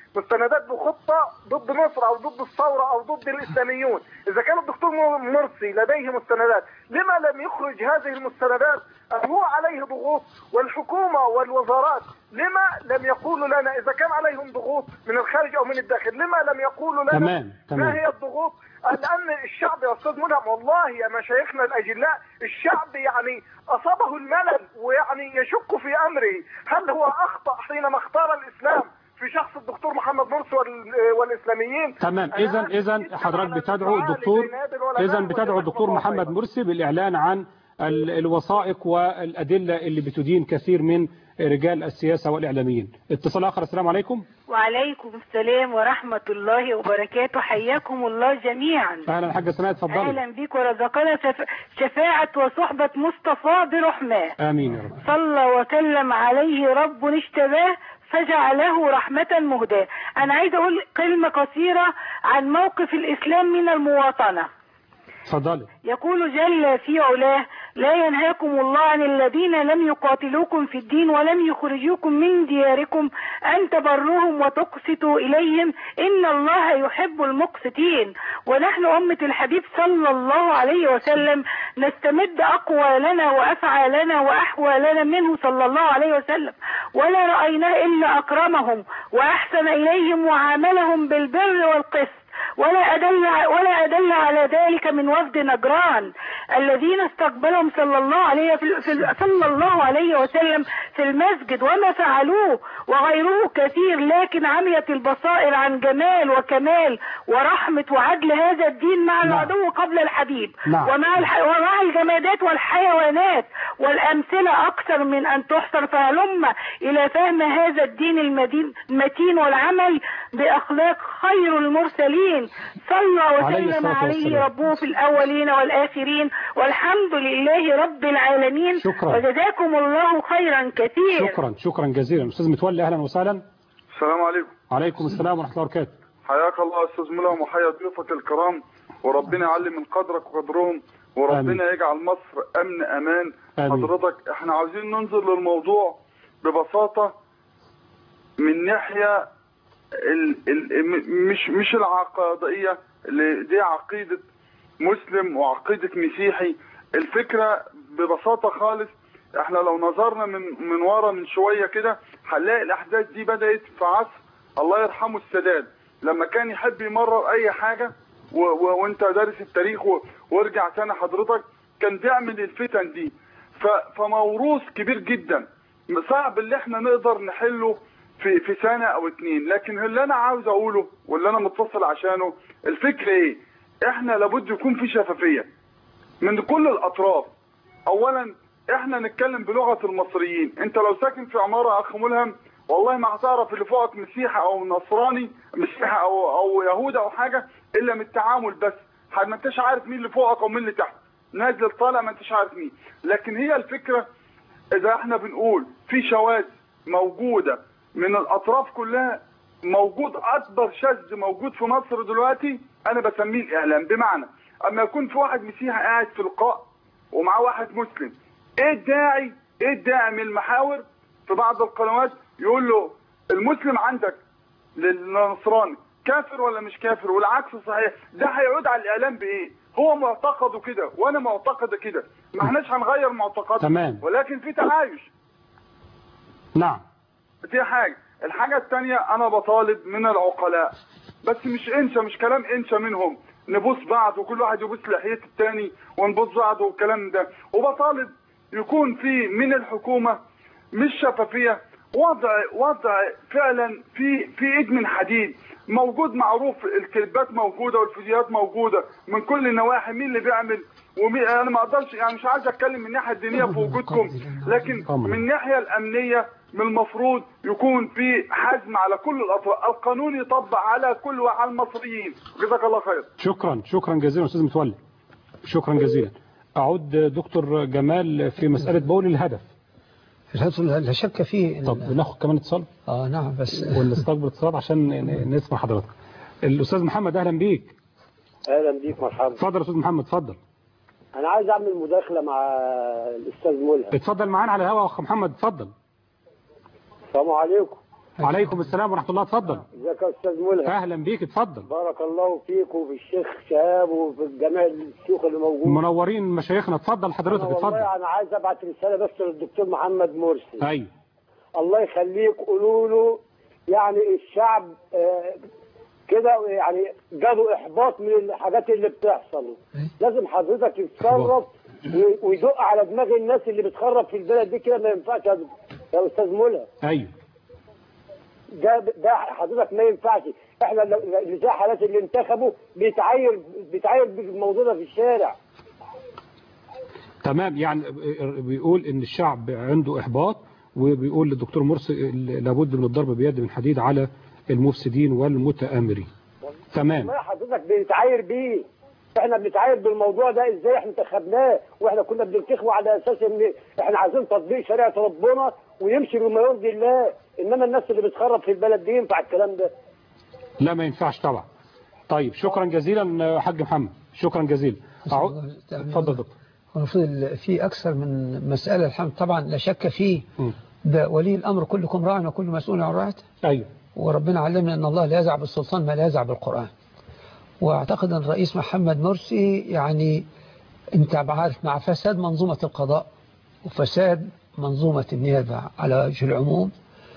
مستندات بخطه ضد مصر او ضد الثوره او ضد الاسلاميون اذا كان الدكتور مرسي لديه مستندات لما لم يخرج هذه المستندات أم هو عليه ضغوط والحكومه والوزارات لما لم يقولوا لنا اذا كان عليهم ضغوط من الخارج او من الداخل لما لم يقولوا لنا تمام، تمام. ما هي الضغوط لان الشعب يا استاذ منهم والله يا مشايخنا الاجلاء الشعب يعني اصابه الملل ويعني يشك في امره هل هو اخطا حينما اختار الاسلام في شخص الدكتور محمد مرسي وال- والاسلاميين تمام أنا اذا أعرف اذا جداً حضرتك على بتدعو الدعاء الدكتور لجناب العلماء اذا بتدعو وجزاكم الدكتور الله محمد خيراً. مرسي بالاعلان عن ال- الوثائق والادله اللي بتدين كثير من رجال السياسه والاعلاميين اتصال اخر السلام عليكم وعليكم السلام ورحمة الله وبركاته حياكم الله جميعا اهلا حاجه سناء اتفضلي أهلا بك ورزقنا شف... شفاعة وصحبة مصطفى برحمة امين يا رب صلى وسلم عليه رب اشتباه فجعله رحمة مهداة أنا عايزة أقول كلمة قصيرة عن موقف الإسلام من المواطنة اتفضلي يقول جل في علاه لا ينهاكم الله عن الذين لم يقاتلوكم في الدين ولم يخرجوكم من دياركم أن تبروهم وتقسطوا إليهم إن الله يحب المقسطين ونحن أمة الحبيب صلى الله عليه وسلم نستمد أقوالنا وأفعالنا وأحوالنا منه صلى الله عليه وسلم ولا رأيناه إلا أكرمهم وأحسن إليهم وعاملهم بالبر والقسط ولا أدل ولا أدل على ذلك من وفد نجران الذين استقبلهم صلى الله عليه في في- صلى الله عليه وسلم في المسجد وما فعلوه وغيره كثير لكن عميت البصائر عن جمال وكمال ورحمة وعدل هذا الدين مع نعم. العدو قبل الحبيب نعم. ومع الح... ومع الجمادات والحيوانات والأمثلة أكثر من أن تحصر فهلم إلى فهم هذا الدين المدين المتين والعمل بأخلاق خير المرسلين صلى عليه وسلم الصلاة عليه والسلام. ربه في الأولين والآخرين والحمد لله رب العالمين شكرا. وجزاكم الله خيرا كثيرا شكرا شكرا جزيلا استاذ متولي اهلا وسهلا السلام عليكم عليكم السلام ورحمه الله وبركاته حياك الله استاذ ملهم وحيا ضيوفك الكرام وربنا يعلي من قدرك وقدرهم وربنا آمين. يجعل مصر امن امان آمين. حضرتك احنا عاوزين ننظر للموضوع ببساطه من ناحيه ال ال م- مش مش العقائديه اللي دي عقيده مسلم وعقيده مسيحي الفكره ببساطه خالص احنا لو نظرنا من من ورا من شويه كده هنلاقي الاحداث دي بدات في عصر الله يرحمه السادات لما كان يحب يمرر اي حاجه و و وانت دارس التاريخ و وارجع تاني حضرتك كان بيعمل الفتن دي ف فموروث كبير جدا صعب اللي احنا نقدر نحله في في سنه او اتنين لكن اللي انا عاوز اقوله واللي انا متصل عشانه الفكره ايه احنا لابد يكون في شفافيه من كل الاطراف اولا احنا نتكلم بلغه المصريين انت لو ساكن في عماره اخ ملهم والله ما هتعرف اللي فوقك مسيحي او نصراني مسيحي او او يهودي او حاجه الا من التعامل بس ما انتش عارف مين اللي فوقك او مين اللي تحت نازل طالع ما انتش عارف مين لكن هي الفكره اذا احنا بنقول في شواذ موجوده من الاطراف كلها موجود اكبر شاذ موجود في مصر دلوقتي انا بسميه الاعلام بمعنى اما يكون في واحد مسيحي قاعد في لقاء ومعاه واحد مسلم ايه الداعي ايه الداعي من المحاور في بعض القنوات يقول له المسلم عندك للنصراني كافر ولا مش كافر والعكس صحيح ده هيعود على الاعلام بايه هو معتقده كده وانا معتقده كده ما احناش هنغير معتقدنا تمام. ولكن في تعايش نعم دي حاجة الحاجة التانية أنا بطالب من العقلاء بس مش إنشا مش كلام إنشا منهم نبص بعض وكل واحد يبص لحية التاني ونبص بعض والكلام ده وبطالب يكون في من الحكومة مش شفافية وضع وضع فعلا في في ايد من حديد موجود معروف الكليبات موجوده والفيديوهات موجوده من كل النواحي مين اللي بيعمل ومين انا ما اقدرش يعني مش عايز اتكلم من الناحيه الدينيه في وجودكم لكن من الناحيه الامنيه من المفروض يكون في حزم على كل الاطراف القانون يطبق على كل وعلى المصريين جزاك الله خير شكرا شكرا جزيلا استاذ متولي شكرا جزيلا اعود دكتور جمال في مساله بول الهدف الهدف لا شك فيه إن- طب ناخد كمان اتصال اه نعم بس ونستقبل اتصال عشان ن- نسمع حضرتك الاستاذ محمد اهلا بيك اهلا بيك مرحبا اتفضل يا استاذ محمد اتفضل انا عايز اعمل مداخله مع الاستاذ ملهم اتفضل معانا على الهواء يا اخ محمد اتفضل السلام عليكم عليكم السلام ورحمة الله اتفضل ازيك يا استاذ ملهم اهلا بيك اتفضل بارك الله فيك وفي الشيخ شهاب وفي جميع الشيوخ اللي موجود منورين مشايخنا اتفضل حضرتك والله اتفضل انا عايز ابعت رساله بس للدكتور محمد مرسي ايوه الله يخليك قولوا له يعني الشعب آه، كده يعني جاله احباط من الحاجات اللي بتحصل لازم حضرتك تتصرف و- ويدق على دماغ الناس اللي بتخرب في البلد دي كده ما ينفعش يا يا استاذ ملهم ايوه ده ده حضرتك ما ينفعش احنا لو- اللي زي حالات اللي انتخبوا بيتعاير بيتعاير بالموضوع ده في الشارع تمام يعني بيقول ان الشعب عنده احباط وبيقول للدكتور مرسي لابد من الضرب بيد من حديد على المفسدين والمتآمرين تمام ما حضرتك بنتعاير بيه احنا بنتعاير بالموضوع ده ازاي احنا انتخبناه واحنا كنا بننتخبه على اساس ان احنا عايزين تطبيق شريعه ربنا ويمشي بما يرضي الله انما الناس اللي بتخرب في البلد دي ينفع الكلام ده لا ما ينفعش طبعا طيب شكرا جزيلا يا حاج محمد شكرا جزيلا أعود- اتفضل دكتور المفروض في أكثر من مسألة الحمد طبعا لا شك فيه مم. ده ولي الأمر كلكم راع وكل مسؤول عن رعيته ايوه وربنا علمنا أن الله لا يزع بالسلطان ما لا يزع بالقرآن وأعتقد أن الرئيس محمد مرسي يعني أنت عارف مع فساد منظومة القضاء وفساد منظومة النيابة على وجه العموم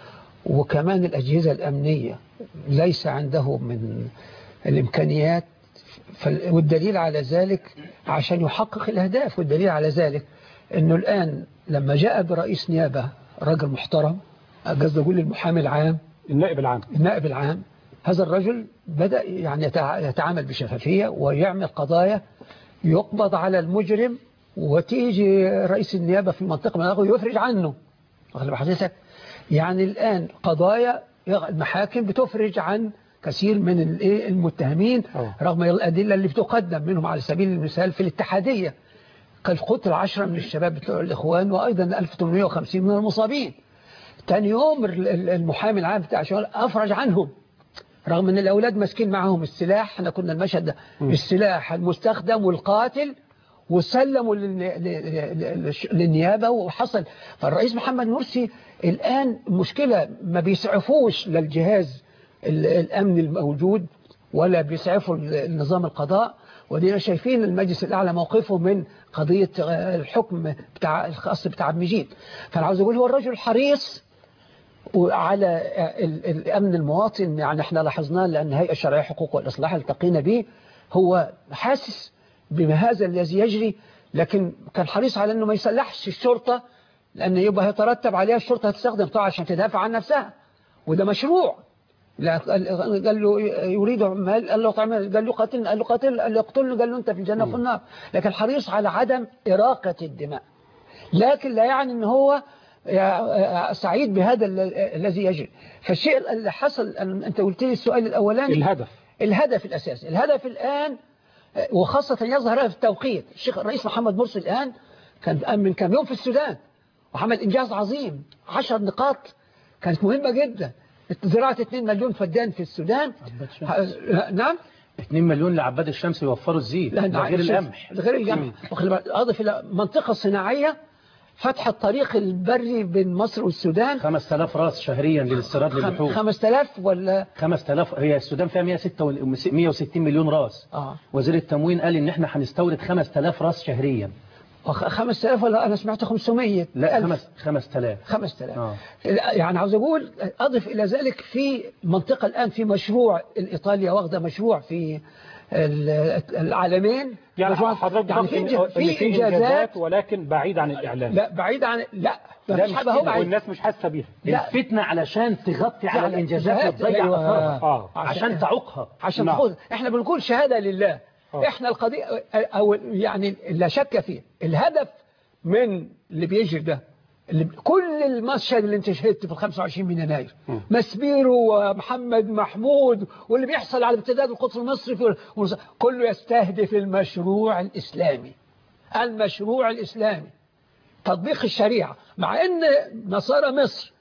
وكمان الأجهزة الأمنية ليس عنده من الإمكانيات فال- والدليل على ذلك عشان يحقق الأهداف والدليل على ذلك أنه الآن لما جاء برئيس نيابة رجل محترم قصدي أقول المحامي العام النائب العام النائب العام هذا الرجل بدأ يعني يتع- يتعامل بشفافية ويعمل قضايا يقبض على المجرم وتيجي رئيس النيابة في منطقة من الأغوى يفرج عنه واخد بال حضرتك يعني الآن قضايا يغ- المحاكم بتفرج عن كثير من الإيه المتهمين أوه. رغم الأدلة اللي بتقدم منهم على سبيل المثال في الاتحادية قد قتل عشرة من الشباب بتوع الإخوان وأيضا 1850 من المصابين تاني يوم ال- ال- المحامي العام بتاع شغل أفرج عنهم رغم ان الاولاد ماسكين معاهم السلاح احنا كنا المشهد ده السلاح المستخدم والقاتل وسلموا للن- ل- ل- ل- للنيابه وحصل فالرئيس محمد مرسي الان مشكله ما بيسعفوش للجهاز ال- الامن الموجود ولا بيسعفوا ال- النظام القضاء ودينا شايفين المجلس الاعلى موقفه من قضيه آه، الحكم بتاع الخاص بتاع عبد المجيد فانا عاوز اقول هو الرجل حريص وعلى ال- الأمن المواطن يعني احنا لاحظناه لأن هيئة الشرعية حقوق والإصلاح التقينا به هو حاسس بما هذا الذي يجري لكن كان حريص على أنه ما يسلحش الشرطة لأن يبقى هيترتب عليها الشرطة هتستخدم طبعا عشان تدافع عن نفسها وده مشروع لا قال قال له يريد عمال قال له تعمل قال له قاتل قال له قاتل قال له اقتلني قال له انت في الجنه وفي النار لكن حريص على عدم اراقه الدماء لكن لا يعني ان هو يا- سعيد بهذا ال- الذي يجري فالشيء اللي حصل أن- انت قلت لي السؤال الاولاني الهدف الهدف الاساسي الهدف الان وخاصه يظهر هذا في التوقيت الشيخ الرئيس محمد مرسي الان كان من كم يوم في السودان وعمل انجاز عظيم عشر نقاط كانت مهمه جدا زراعه 2 مليون فدان في السودان ه- نعم 2 مليون لعباد الشمس يوفروا الزيت لا ده غير شوف، القمح ده غير القمح واخد بالك؟ اضف الى منطقه صناعيه فتح الطريق البري بين مصر والسودان 5000 راس شهريا للاستيراد خم- للحوم 5000 ولا 5000 هي السودان فيها 166 160 مليون راس اه وزير التموين قال ان احنا هنستورد 5000 راس شهريا وخ- 5000 ولا انا سمعت 500 لا ألف. خمس 5000 5000 آه. يعني عاوز اقول اضف الى ذلك في منطقه الان في مشروع ايطاليا واخده مشروع في ال- العالمين يعني مشروع حضرتك يعني بتقول في إن- إنج- إن في انجازات ولكن بعيد عن الاعلام لا بعيد عن لا لا، مفيش مش حاجه هو كده، بعيد والناس مش حاسه بيها لا. الفتنة علشان تغطي على لا، الانجازات إنجازات، وتضيع أيوة. اثارها آه. عشان تعوقها عشان نعم. تاخذ احنا بنقول شهاده لله آه. احنا القضيه او يعني لا شك فيه الهدف من اللي بيجري ده اللي كل المشهد اللي انت شهدته في ال 25 من يناير مسبيرو ومحمد محمود واللي بيحصل على امتداد القدس المصري في كله يستهدف المشروع الاسلامي المشروع الاسلامي تطبيق الشريعه مع ان نصارى مصر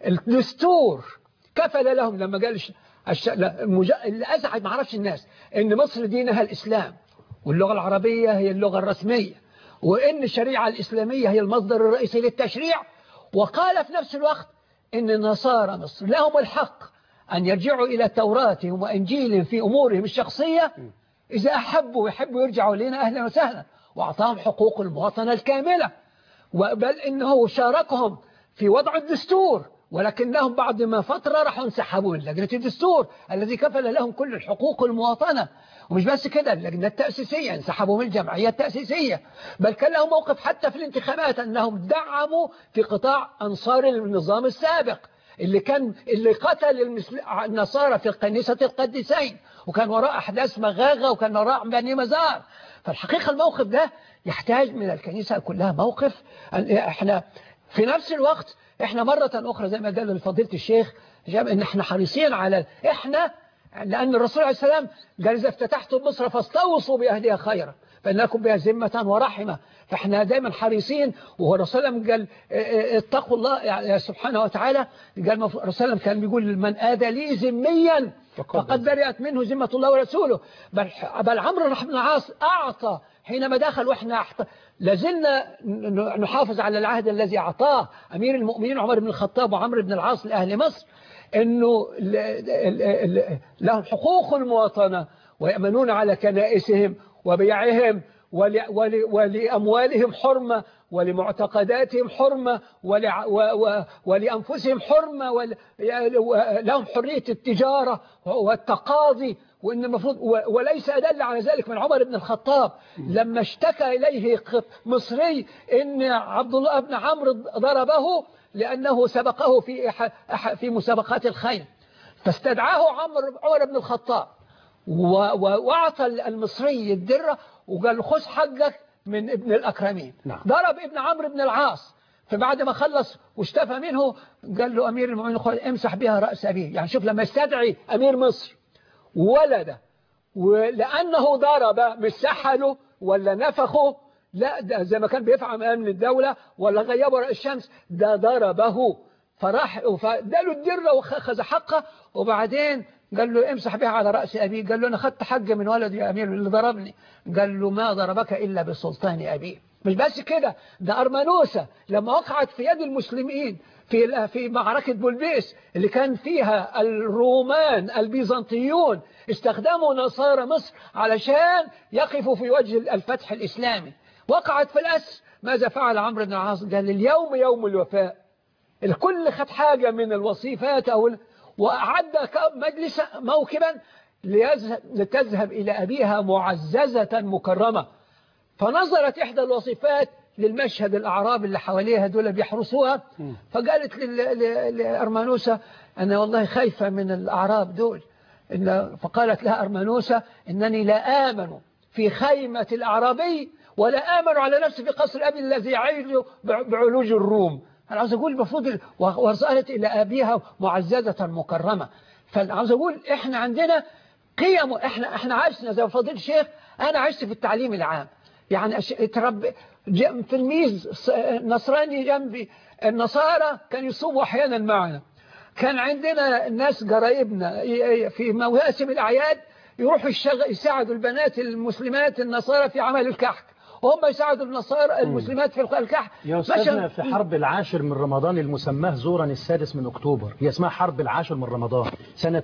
الدستور كفل لهم لما قال الش... الش... لا، المج... اللي ازعج ما اعرفش الناس ان مصر دينها الاسلام واللغه العربيه هي اللغه الرسميه وان الشريعه الاسلاميه هي المصدر الرئيسي للتشريع وقال في نفس الوقت إن نصارى مصر لهم الحق أن يرجعوا إلى توراتهم وإنجيلهم في أمورهم الشخصية إذا أحبوا يحبوا يرجعوا لنا أهلا وسهلا وأعطاهم حقوق المواطنة الكاملة بل إنه شاركهم في وضع الدستور ولكنهم بعد ما فترة راحوا انسحبوا من لجنة الدستور الذي كفل لهم كل الحقوق المواطنة ومش بس كده اللجنة التأسيسية انسحبوا من الجمعية التأسيسية بل كان لهم موقف حتى في الانتخابات أنهم دعموا في قطاع أنصار النظام السابق اللي كان اللي قتل المسل... النصارى في الكنيسة القديسين وكان وراء أحداث مغاغة وكان وراء بني مزار فالحقيقة الموقف ده يحتاج من الكنيسة كلها موقف احنا في نفس الوقت احنا مرة أخرى زي ما قال فضيلة الشيخ ان احنا حريصين على احنا لأن الرسول عليه السلام قال إذا افتتحتم مصر فاستوصوا بأهلها خيرا فإنكم بها ذمة ورحمة فإحنا دايما حريصين وهو الرسول قال اتقوا الله سبحانه وتعالى قال الرسول كان بيقول من آذى لي ذميا فقد برئت منه ذمة الله ورسوله بل, بل عمرو بن العاص أعطى حينما دخل وإحنا لازلنا نحافظ على العهد الذي أعطاه أمير المؤمنين عمر بن الخطاب وعمرو بن العاص لأهل مصر أنه لهم حقوق المواطنة ويأمنون على كنائسهم وبيعهم ول ول ولأموالهم حرمة ولمعتقداتهم حرمة ول و ولأنفسهم حرمة ولهم حرية التجارة والتقاضي وإن المفروض وليس أدل على ذلك من عمر بن الخطاب لما اشتكى إليه مصري إن عبد الله بن عمرو ضربه لأنه سبقه في في مسابقات الخيل فاستدعاه عمر عمر بن الخطاب وأعطى المصري الدرة وقال له خذ حقك من ابن الأكرمين نعم. ضرب ابن عمرو بن العاص فبعد ما خلص واشتفى منه قال له أمير المؤمنين امسح بها رأس أبيه يعني شوف لما يستدعي أمير مصر ولده ولأنه ضرب مش سحله ولا نفخه لا ده زي ما كان بيفعل أمن الدولة ولا غيبه رأس الشمس ده ضربه فراح فداله الدرة وأخذ حقه وبعدين قال له امسح بها على رأس أبيه قال له أنا خدت حق من ولدي يا أمير اللي ضربني قال له ما ضربك إلا بسلطان أبيه مش بس كده ده أرمنوسة لما وقعت في يد المسلمين في في معركة بولبيس اللي كان فيها الرومان البيزنطيون استخدموا نصارى مصر علشان يقفوا في وجه الفتح الإسلامي وقعت في الأس ماذا فعل عمرو بن العاص قال اليوم يوم الوفاء الكل خد حاجة من الوصيفات أو وأعد مجلس موكبا لتذهب إلى أبيها معززة مكرمة فنظرت إحدى الوصيفات للمشهد الأعراب اللي حواليها دول بيحرسوها فقالت لأرمانوسة أنا والله خايفة من الأعراب دول إن فقالت لها أرمانوسة إنني لا آمن في خيمة الأعرابي ولا آمن على نفسي في قصر أبي الذي يعيش بعلوج الروم أنا عاوز أقول المفروض وارسلت إلى أبيها معززة مكرمة فأنا عاوز أقول إحنا عندنا قيم إحنا إحنا عشنا زي فضيل الشيخ أنا عشت في التعليم العام يعني تربي تلميذ نصراني جنبي النصارى كان يصوموا أحيانا معنا كان عندنا الناس قرايبنا في مواسم الأعياد يروحوا يساعدوا البنات المسلمات النصارى في عمل الكحك وهم يساعدوا النصارى المسلمات في الكحك يا أستاذنا في حرب العاشر من رمضان المسماه زورا السادس من أكتوبر هي اسمها حرب العاشر من رمضان سنة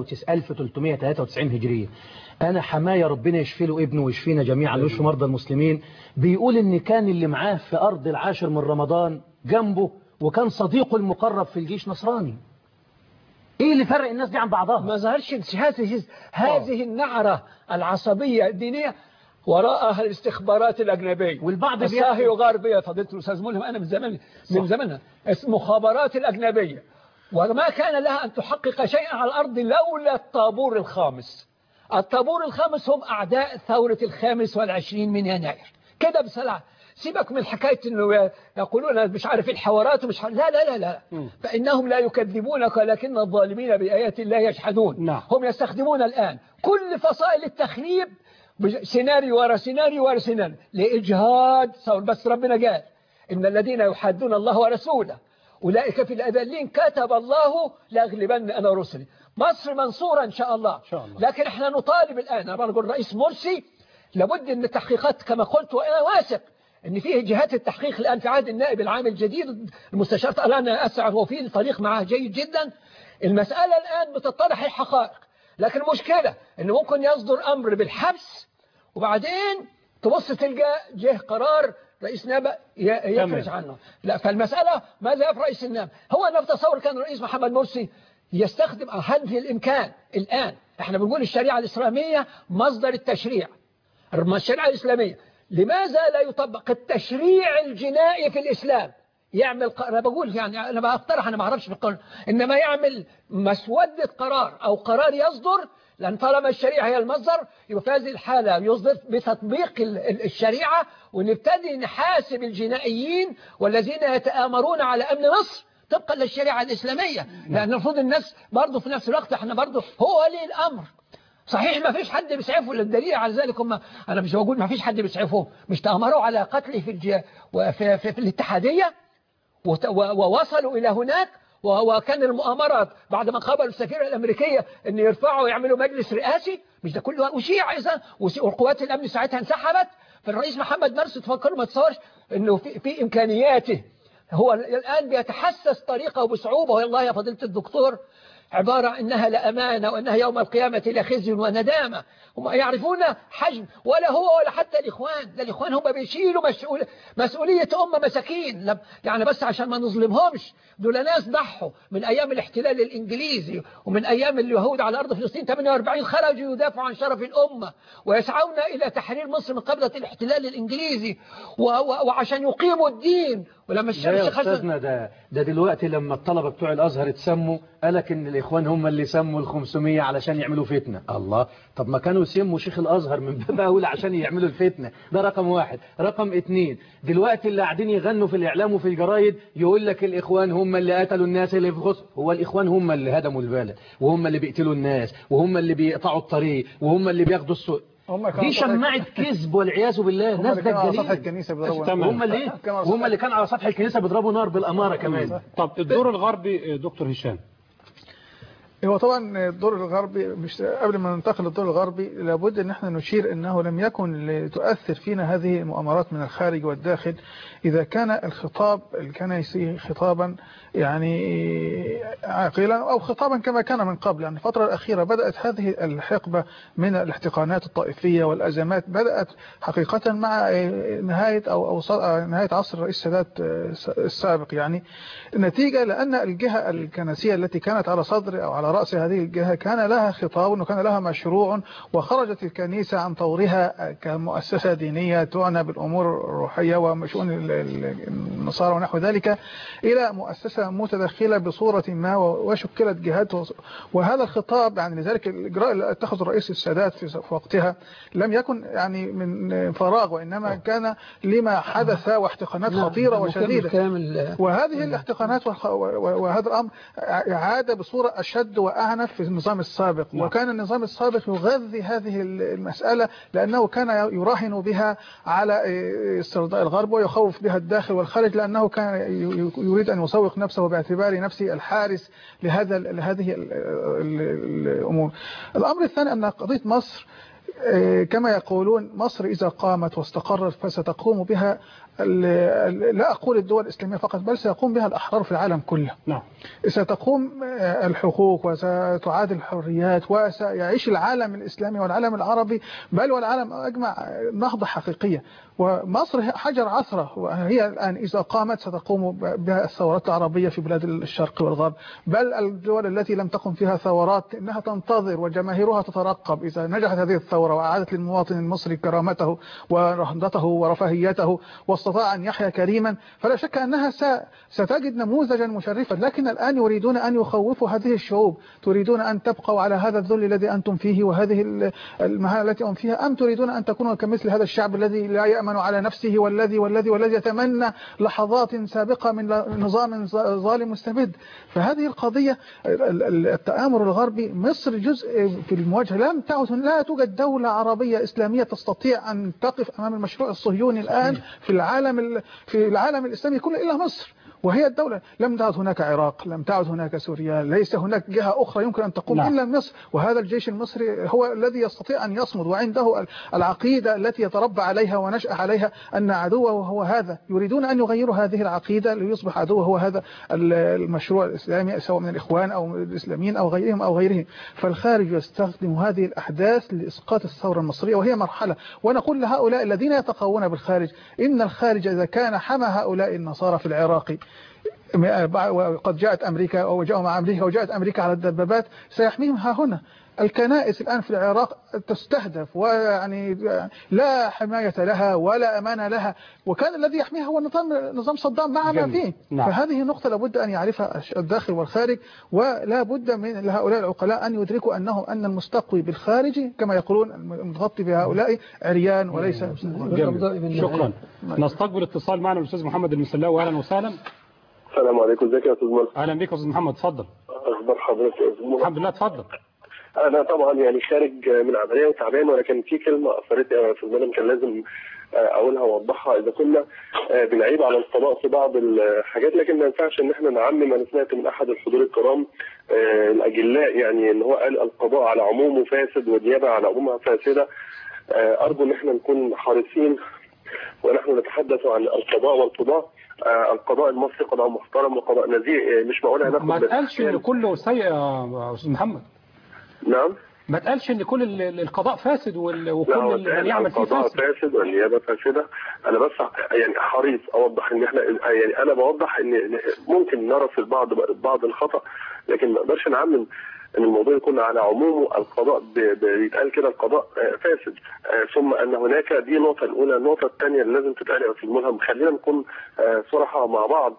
1393 هجرية أنا حماية ربنا يشفي له ابنه ويشفينا جميعا ويشفي مرضى المسلمين بيقول إن كان اللي معاه في أرض العاشر من رمضان جنبه وكان صديقه المقرب في الجيش نصراني ايه اللي فرق الناس دي عن بعضها ما ظهرش هذه هذه النعرة العصبية الدينية وراءها الاستخبارات الأجنبية والبعض الصاهي وغربية فضيلة الأستاذ ملهم أنا من زمان من زمانها المخابرات الأجنبية وما كان لها أن تحقق شيئا على الأرض لولا الطابور الخامس الطابور الخامس هم أعداء ثورة الخامس والعشرين من يناير كده بسرعة سيبك من حكاية انه يقولون مش عارف الحوارات ومش عارف لا لا لا لا فإنهم لا يكذبونك لكن الظالمين بآيات الله يجحدون نعم. هم يستخدمون الآن كل فصائل التخريب سيناريو ورا سيناريو ورا سيناريو لإجهاد ثورة بس ربنا قال إن الذين يحادون الله ورسوله أولئك في الأذلين كتب الله لأغلبن أنا رسلي مصر منصورة إن شاء الله, إن شاء الله. لكن احنا نطالب الآن أنا بقول الرئيس مرسي لابد أن التحقيقات كما قلت وأنا واثق ان فيه جهات التحقيق الان في عهد النائب العام الجديد المستشار الان اسعد وفي طريق معاه جيد جدا المساله الان بتتضح الحقائق لكن المشكله ان ممكن يصدر امر بالحبس وبعدين تبص تلقى جه قرار رئيس نابا ي- يفرج عنه لا فالمسألة ماذا يفعل رئيس النابا هو أنا بتصور كان الرئيس محمد مرسي يستخدم هذه الإمكان الآن احنا بنقول الشريعة الإسلامية مصدر التشريع الشريعة الإسلامية لماذا لا يطبق التشريع الجنائي في الإسلام يعمل ق... انا بقول يعني انا بقترح انا ما اعرفش في القانون انما يعمل مسوده قرار او قرار يصدر لان طالما الشريعه هي المصدر يبقى في هذه الحاله يصدر بتطبيق ال- ال- الشريعه ونبتدي نحاسب الجنائيين والذين يتآمرون على امن مصر طبقا للشريعه الاسلاميه لان المفروض الناس برضه في نفس الوقت احنا برضه هو ولي الامر صحيح ما فيش حد بيسعفه للدليل على ذلك هم انا مش بقول ما فيش حد بيسعفهم مش تأمروا على قتله في الج... وفي في, في الاتحاديه وت- و- ووصلوا إلى هناك و- وكان المؤامرات بعد ما قابلوا السفيرة الأمريكية أن يرفعوا ويعملوا مجلس رئاسي مش ده كله أشيع إذا وس- والقوات الأمن ساعتها انسحبت فالرئيس محمد مرسي تفكروا ما تصورش أنه في, في إمكانياته هو الآن بيتحسس طريقه بصعوبة والله يا فضيلة الدكتور عبارة إنها لأمانة وإنها يوم القيامة لخزي وندامة هم يعرفون حجم ولا هو ولا حتى الإخوان ده الإخوان هم بيشيلوا مسؤول مسؤولية أمة مساكين لم- يعني بس عشان ما نظلمهمش دول ناس ضحوا من أيام الاحتلال الإنجليزي ومن أيام اليهود على أرض فلسطين 48 خرجوا يدافعوا عن شرف الأمة ويسعون إلى تحرير مصر من قبضة الاحتلال الإنجليزي و- و- وعشان يقيموا الدين ولما الشيخ لا يا الشيخ حسن أستاذنا ده ده دلوقتي لما الطلبة بتوع الأزهر اتسموا قالك إن الإخوان هم اللي سموا ال 500 علشان يعملوا فتنة الله طب ما كانوا يسموا شيخ الأزهر من باب أولى عشان يعملوا الفتنة ده رقم واحد رقم اتنين دلوقتي اللي قاعدين يغنوا في الإعلام وفي الجرايد يقول لك الإخوان هم اللي قتلوا الناس اللي في غصب هو الإخوان هم اللي هدموا البلد وهم اللي بيقتلوا الناس وهم اللي بيقطعوا الطريق وهم اللي بياخدوا السوق هم كانوا دي شماعة كذب والعياذ بالله هم الناس اللي كانوا ده على سطح الدليل الكنيسة بيضربوا تمام. هم اللي إيه؟ كانوا على هم سطح- اللي كانوا على سطح الكنيسة بيضربوا نار بالأمارة كمان طب الدور الغربي دكتور هشام هو طبعا الدور الغربي مش قبل ما ننتقل للدور الغربي لابد ان احنا نشير انه لم يكن لتؤثر فينا هذه المؤامرات من الخارج والداخل اذا كان الخطاب الكنسي خطابا يعني عاقلا او خطابا كما كان من قبل يعني الفتره الاخيره بدات هذه الحقبه من الاحتقانات الطائفيه والازمات بدات حقيقه مع نهايه او او ص- نهايه عصر الرئيس السادات السابق يعني نتيجه لان الجهه الكنسيه التي كانت على صدر او على راس هذه الجهه كان لها خطاب وكان لها مشروع وخرجت الكنيسه عن طورها كمؤسسه دينيه تعنى بالامور الروحيه وشؤون ال- ال- النصارى ونحو ذلك الى مؤسسه متدخله بصوره ما وشكلت جهات وص- وهذا الخطاب يعني لذلك الاجراء اللي اتخذه الرئيس السادات في في وقتها لم يكن يعني من فراغ وانما كان لما حدث واحتقانات خطيره وشديده كلام ال- وهذه الاحتقانات والخ- و- و- وهذا الأمر عاد بصورة أشد وأعنف في النظام السابق وكان النظام السابق يغذي هذه المسألة لأنه كان يراهن بها على استرضاء الغرب ويخوف بها الداخل والخارج لأنه كان ي- يريد أن يسوق نفسه باعتبار نفسه الحارس لهذا لهذه ال- ال- الأمور الأمر الثاني أن قضية مصر آه، كما يقولون مصر إذا قامت واستقرت فستقوم بها ال- ال- لا أقول الدول الإسلامية فقط بل سيقوم بها الأحرار في العالم كله نعم ستقوم آه، الحقوق وستعاد الحريات وسيعيش العالم الإسلامي والعالم العربي بل والعالم أجمع آه، نهضة حقيقية ومصر هي حجر عثرة وهي الآن إذا قامت ستقوم ب- بها الثورات العربية في بلاد الشرق والغرب بل الدول التي لم تقم فيها ثورات إنها تنتظر وجماهيرها تترقب إذا نجحت هذه الثورة وأعادت للمواطن المصري كرامته ورهنته ورفاهيته واستطاع أن يحيا كريما فلا شك أنها س- ستجد نموذجا مشرفا لكن الآن يريدون أن يخوفوا هذه الشعوب تريدون أن تبقوا على هذا الذل الذي أنتم فيه وهذه ال- المهانة التي أنتم فيها أم تريدون أن تكونوا كمثل هذا الشعب الذي لا يأمن على نفسه والذي والذي والذي يتمنى لحظات سابقة من ل- نظام ظ- ظالم مستبد فهذه القضية ال- ال- التآمر الغربي مصر جزء في المواجهة لم تعد لا توجد دولة عربية إسلامية تستطيع أن تقف أمام المشروع الصهيوني الآن في العالم ال- في العالم الإسلامي كله إلا مصر وهي الدولة لم تعد هناك عراق لم تعد هناك سوريا ليس هناك جهة أخرى يمكن أن تقوم نعم. إلا مصر وهذا الجيش المصري هو الذي يستطيع أن يصمد وعنده العقيدة التي يتربى عليها ونشأ عليها أن عدوه هو هذا يريدون أن يغيروا هذه العقيدة ليصبح عدوه هو هذا المشروع الإسلامي سواء من الإخوان أو من الإسلاميين أو غيرهم أو غيرهم فالخارج يستخدم هذه الأحداث لإسقاط الثورة المصرية وهي مرحلة ونقول لهؤلاء الذين يتقوون بالخارج إن الخارج إذا كان حمى هؤلاء النصارى في العراق وقد جاءت أمريكا وجاءوا مع أمريكا وجاءت أمريكا على الدبابات سيحميهم ها هنا الكنائس الآن في العراق تستهدف ويعني لا حماية لها ولا أمانة لها وكان الذي يحميها هو نظام نظام صدام مع ما جميل. فيه نعم. فهذه نقطة لابد أن يعرفها الداخل والخارج ولا بد من لهؤلاء العقلاء أن يدركوا أنهم أن المستقوي بالخارج كما يقولون المتغطي بهؤلاء عريان وليس جميل. شكرا نستقبل اتصال معنا الأستاذ محمد المسلاوي أهلا وسهلا السلام عليكم ازيك يا استاذ ملك أهلا بك يا أستاذ محمد اتفضل اخبار حضرتك يا استاذ ملك الحمد لله اتفضل انا طبعا يعني خارج من عمليه وتعبان ولكن في كلمه اثرتني يا استاذ ملك كان لازم اقولها واوضحها اذا كنا بنعيب على القضاء في بعض الحاجات لكن ما ينفعش ان احنا نعمم انا سمعت من احد الحضور الكرام الاجلاء يعني ان هو قال القضاء على عمومه فاسد والنيابه على عمومها فاسده ارجو ان احنا نكون حريصين ونحن نتحدث عن القضاء والقضاء آه القضاء المصري قضاء محترم وقضاء نزيه مش معقول هناخد ما تقالش ان كله سيء يا استاذ محمد نعم ما تقالش ان كل ال- القضاء فاسد وال- وكل من يعمل فيه القضاء فاسد فاسد والنيابه فاسده انا بس يعني حريص اوضح ان احنا يعني انا بوضح ان ممكن نرى في البعض بعض الخطا لكن ما اقدرش نعمم ان الموضوع يكون على عمومه القضاء ب- ب- بيتقال كده القضاء آه، فاسد آه، ثم ان هناك دي النقطه الاولى النقطه الثانيه اللي لازم تتقال في الملهم خلينا نكون آه، صراحه مع بعض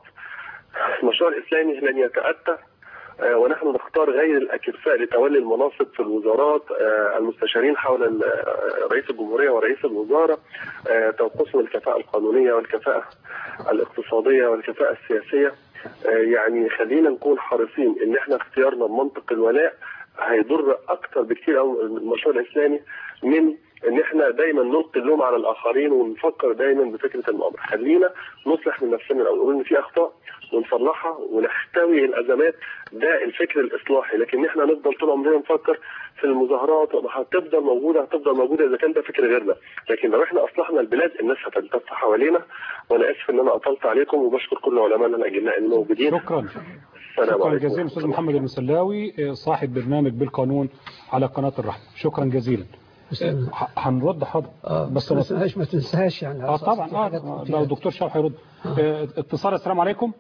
المشروع الاسلامي لن يتاتى آه، ونحن نختار غير الاكفاء لتولي المناصب في الوزارات آه، المستشارين حول ال- آه، رئيس الجمهوريه ورئيس الوزاره آه، تنقصهم الكفاءه القانونيه والكفاءه الاقتصاديه والكفاءه السياسيه آه، يعني خلينا نكون حريصين ان احنا اختيارنا بمنطق الولاء هيضر اكتر بكتير قوي المشروع الاسلامي من ان احنا دايما نلقي اللوم على الاخرين ونفكر دايما بفكره المؤامره خلينا نصلح من نفسنا الاول نقول ان في اخطاء ونصلحها ونحتوي الازمات ده الفكر الاصلاحي لكن احنا نفضل طول عمرنا نفكر في المظاهرات هتفضل موجوده هتفضل موجوده اذا كان ده فكر غيرنا لكن لو احنا اصلحنا البلاد الناس هتلتف حوالينا وانا اسف ان انا اطلت عليكم وبشكر كل علمائنا الاجلاء الموجودين شكرا السلام شكرا عليكم جزيلا استاذ محمد المسلاوي آه، صاحب برنامج بالقانون على قناه الرحمه شكرا جزيلا آه، ه- هنرد حاضر آه بس ما تنساش ما تنساش يعني اه طبعا اه لو الدكتور شرح هيرد آه، اتصال السلام عليكم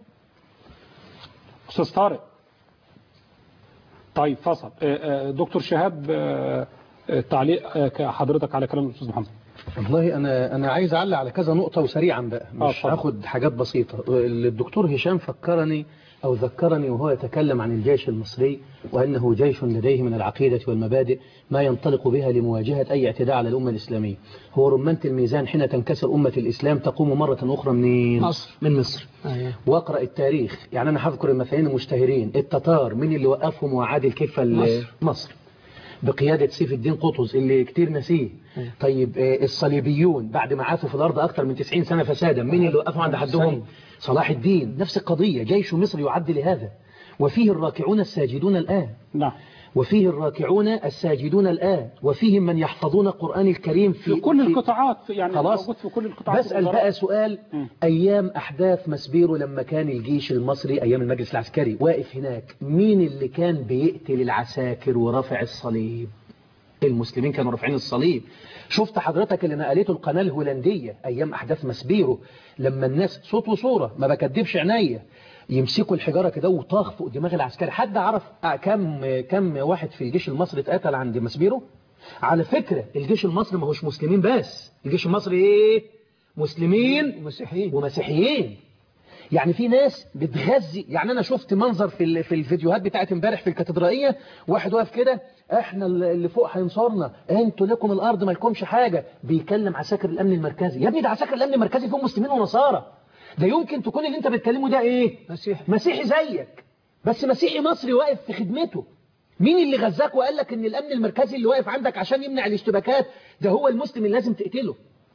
استاذ طارق طيب فصل آه، آه، دكتور شهاب آه، آه، تعليق آه، حضرتك على كلام الاستاذ محمد والله انا انا عايز اعلق على كذا نقطه وسريعا بقى آه، مش اتفضل. هاخد حاجات بسيطه الدكتور هشام فكرني او ذكرني وهو يتكلم عن الجيش المصري وانه جيش لديه من العقيده والمبادئ ما ينطلق بها لمواجهه اي اعتداء على الامه الاسلاميه هو رمانه الميزان حين تنكسر امه الاسلام تقوم مره اخرى منين مصر. من مصر أيوة. واقرا التاريخ يعني انا هذكر المثلين المشتهرين التتار مين اللي وقفهم وعاد الكفه ل- مصر. مصر بقيادة سيف الدين قطز اللي كتير نسيه طيب آه، الصليبيون بعد ما عاشوا في الأرض أكثر من 90 سنة فسادا مين اللي وقفوا عند حدهم صلاح الدين نفس القضية جيش مصر يعد لهذا وفيه الراكعون الساجدون الآن نعم وفيه الراكعون الساجدون الآن وفيهم من يحفظون القرآن الكريم في, في كل القطاعات يعني خلاص. موجود في كل القطاعات بسأل والوزارات. بقى سؤال مم. أيام أحداث مسبيرو لما كان الجيش المصري أيام المجلس العسكري واقف هناك مين اللي كان بيقتل العساكر ورافع الصليب المسلمين كانوا رافعين الصليب شفت حضرتك اللي نقلته القناة الهولندية أيام أحداث مسبيرو لما الناس صوت وصورة ما بكدبش عينيا يمسكوا الحجارة كده وطاخ فوق دماغ العسكري حد عرف آه، كم كم واحد في الجيش المصري اتقتل عند مسبيرو على فكرة الجيش المصري ما هوش مسلمين بس الجيش المصري ايه مسلمين مسيحيين ومسيحيين يعني في ناس بتغذي يعني انا شفت منظر في ال- في الفيديوهات بتاعت امبارح في الكاتدرائيه واحد واقف كده احنا اللي فوق هينصرنا انتوا لكم الارض ما لكمش حاجه بيكلم عساكر الامن المركزي يا ابني ده عساكر الامن المركزي فيهم مسلمين ونصارى ده يمكن تكون اللي انت بتكلمه ده ايه مسيحي مسيحي زيك بس مسيحي مصري واقف في خدمته مين اللي غزاك وقال لك ان الامن المركزي اللي واقف عندك عشان يمنع الاشتباكات ده هو المسلم اللي لازم تقتله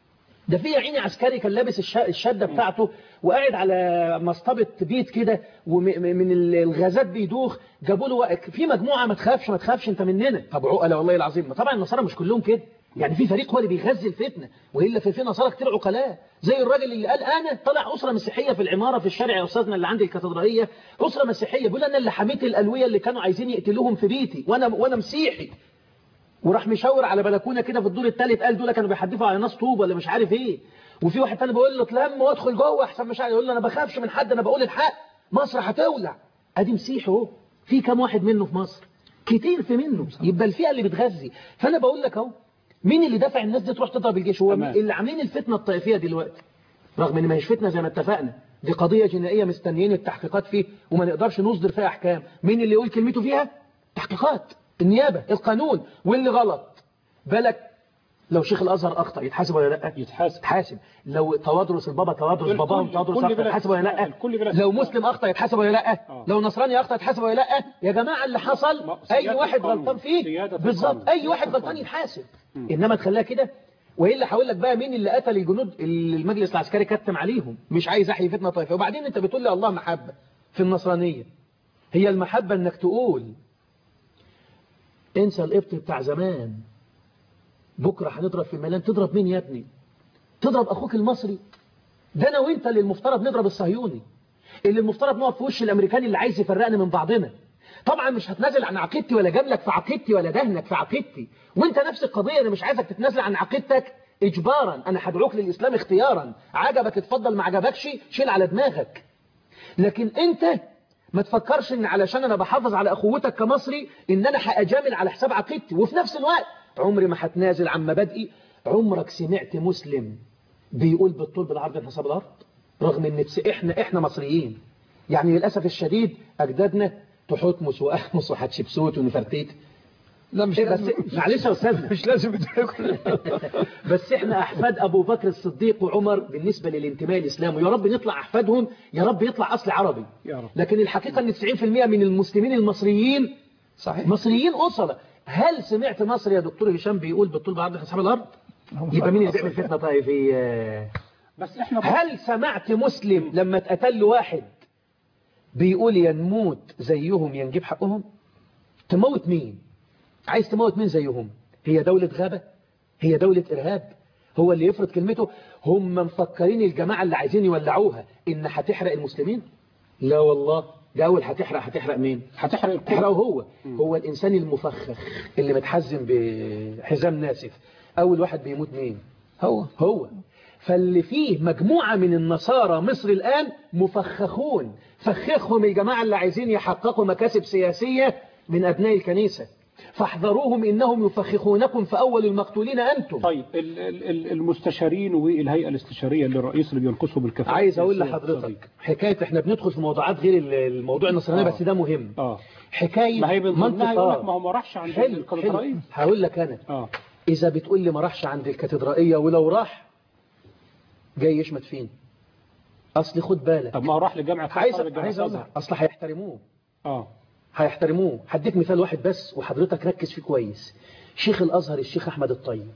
ده في يا عيني عسكري كان لابس الش- الشدة بتاعته وقاعد على مصطبة بيت كده ومن الغازات بيدوخ جابوا له وق- في مجموعة ما تخافش ما تخافش انت مننا طب عقلة والله العظيم طبعا النصارى مش كلهم كده يعني في فريق هو اللي بيغذي الفتنة والا في في نصارى كتير عقلاء زي الراجل اللي قال انا طلع اسره مسيحيه في العماره في الشارع يا استاذنا اللي عندي الكاتدرائيه اسره مسيحيه بيقول انا اللي حميت الالويه اللي كانوا عايزين يقتلوهم في بيتي وانا وانا مسيحي وراح مشاور على بلكونه كده في الدور الثالث قال دول كانوا بيحدفوا على ناس طوب ولا مش عارف ايه وفي واحد تاني بيقول له اتلم وادخل جوه احسن مش عارف يقول له انا بخافش من حد انا بقول الحق مصر هتولع ادي مسيحي اهو في كام واحد منه في مصر كتير في منه يبقى الفئه اللي بتغذي فانا بقول لك اهو مين اللي دافع الناس دي تروح تضرب الجيش هو تمام. اللي عاملين الفتنه الطائفيه دلوقتي رغم ان ما هيش فتنه زي ما اتفقنا دي قضيه جنائيه مستنيين التحقيقات فيه وما نقدرش نصدر فيها احكام مين اللي يقول كلمته فيها تحقيقات النيابه القانون واللي غلط بالك لو شيخ الازهر اخطا يتحاسب ولا لا يتحاسب يتحاسب لو توادرس البابا توادرس الكل- باباهم توادرس الكل اخطا بلا يتحاسب ولا لا استثناء، الكل بلا لو استثناء. مسلم اخطا يتحاسب ولا لا آه. لو نصراني اخطا يتحاسب ولا لا يا جماعه اللي حصل ما- اي سيادة واحد القانون. غلطان فيه سيادة بالظبط القانون. اي واحد غلطان يتحاسب انما تخليها كده والا هقول لك بقى مين اللي قتل الجنود اللي المجلس العسكري كتم عليهم مش عايز احيي فتنه طائفيه وبعدين انت بتقول لي الله محبه في النصرانيه هي المحبه انك تقول انسى القبط بتاع زمان بكره هنضرب في الميلان تضرب مين يا ابني تضرب اخوك المصري ده انا وانت اللي المفترض نضرب الصهيوني اللي المفترض نقف في وش الامريكاني اللي عايز يفرقنا من بعضنا طبعا مش هتنازل عن عقيدتي ولا جاملك في عقيدتي ولا دهنك في عقيدتي وانت نفس القضيه انا مش عايزك تتنازل عن عقيدتك اجبارا انا هدعوك للاسلام اختيارا عجبك اتفضل ما عجبكش شيل على دماغك لكن انت ما تفكرش ان علشان انا بحافظ على اخوتك كمصري ان انا هاجامل على حساب عقيدتي وفي نفس الوقت عمري ما هتنازل عن مبادئي عمرك سمعت مسلم بيقول بالطول بالعرض من حساب الارض رغم ان بس- احنا احنا مصريين يعني للاسف الشديد اجدادنا تحتمس واحمس وحتشبسوت ونفرتيت لا مش إيه بس لازم معلش يا استاذ مش لازم يدركوا بس احنا احفاد ابو بكر الصديق وعمر بالنسبه للانتماء الاسلامي يا رب نطلع احفادهم يا رب يطلع اصل عربي يا رب. لكن الحقيقه ان 90% من المسلمين المصريين صحيح مصريين اصلا هل سمعت مصر يا دكتور هشام بيقول بالطول بعرض حساب الارض يبقى مين اللي بيعمل فتنه طائفيه بس احنا هل سمعت مسلم لما اتقتل له واحد بيقول يا نموت زيهم يا نجيب حقهم تموت مين عايز تموت مين زيهم هي دولة غابة هي دولة إرهاب هو اللي يفرض كلمته هم مفكرين الجماعة اللي عايزين يولعوها إن هتحرق المسلمين لا والله ده أول هتحرق هتحرق مين هتحرق الكل تحرقه هو هو الإنسان المفخخ اللي متحزم بحزام ناسف أول واحد بيموت مين هو هو فاللي فيه مجموعة من النصارى مصر الآن مفخخون فخخهم الجماعة اللي عايزين يحققوا مكاسب سياسية من أبناء الكنيسة فاحذروهم إنهم يفخخونكم فأول المقتولين أنتم طيب ال- ال- ال- المستشارين والهيئة الاستشارية اللي الرئيس اللي بينقصوا بالكفاءة عايز أقول السياسية لحضرتك حكاية احنا بندخل في موضوعات غير ال- الموضوع النصراني آه. بس ده مهم اه حكاية ما هي من ضمنها يقول لك ما هو آه. ما راحش عند حلو حلو الكاتدرائية هقول لك أنا اه إذا بتقول لي ما راحش عند الكاتدرائية ولو راح جاي يشمت فين أصل خد بالك طب ما هو راح لجامعة عايز الأزهر، عايز اقول الأزهر. لك اصل هيحترموه اه هيحترموه هديك مثال واحد بس وحضرتك ركز فيه كويس شيخ الازهر الشيخ احمد الطيب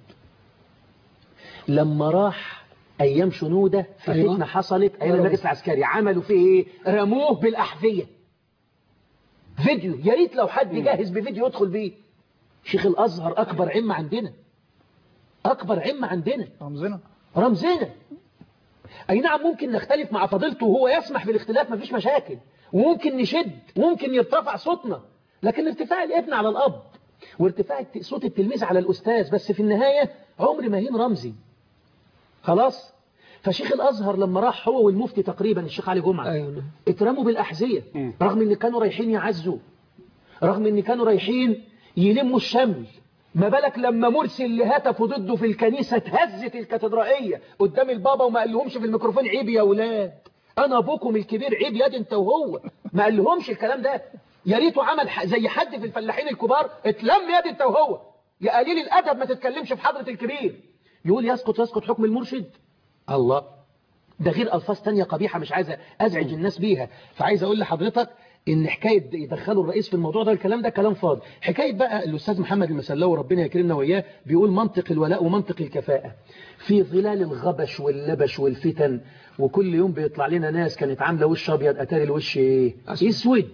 لما راح ايام شنوده في أيوة. فتنه حصلت ايام أيوة. المجلس العسكري عملوا فيه ايه رموه بالاحذيه فيديو يا ريت لو حد جاهز بفيديو يدخل بيه شيخ الازهر اكبر عمه عندنا اكبر عمه عندنا رمزنا رمزنا أي نعم ممكن نختلف مع فضيلته وهو يسمح بالاختلاف مفيش مشاكل وممكن نشد وممكن يرتفع صوتنا لكن ارتفاع الابن على الأب وارتفاع الت- صوت التلميذ على الأستاذ بس في النهاية عمر ما هين رمزي خلاص فشيخ الأزهر لما راح هو والمفتي تقريبا الشيخ علي جمعة أيوة. اترموا بالأحذية مم. رغم ان كانوا رايحين يعزوا رغم ان كانوا رايحين يلموا الشمل ما بالك لما مرسي اللي هتفوا ضده في الكنيسة اتهزت الكاتدرائية قدام البابا وما قال لهمش في الميكروفون عيب يا ولاد انا ابوكم الكبير عيب ياد انت وهو ما قال لهمش الكلام ده يا ريته عمل ح- زي حد في الفلاحين الكبار اتلم ياد انت وهو يا قليل الادب ما تتكلمش في حضرة الكبير يقول يسقط يسقط حكم المرشد الله ده غير ألفاظ تانية قبيحة مش عايز أزعج الناس بيها فعايز أقول لحضرتك ان حكايه يدخلوا الرئيس في الموضوع ده الكلام ده كلام فاضي حكايه بقى الاستاذ محمد المسلاوي ربنا يكرمنا وياه بيقول منطق الولاء ومنطق الكفاءه في ظلال الغبش واللبش والفتن وكل يوم بيطلع لنا ناس كانت عامله وش ابيض اتاري الوش ايه اسود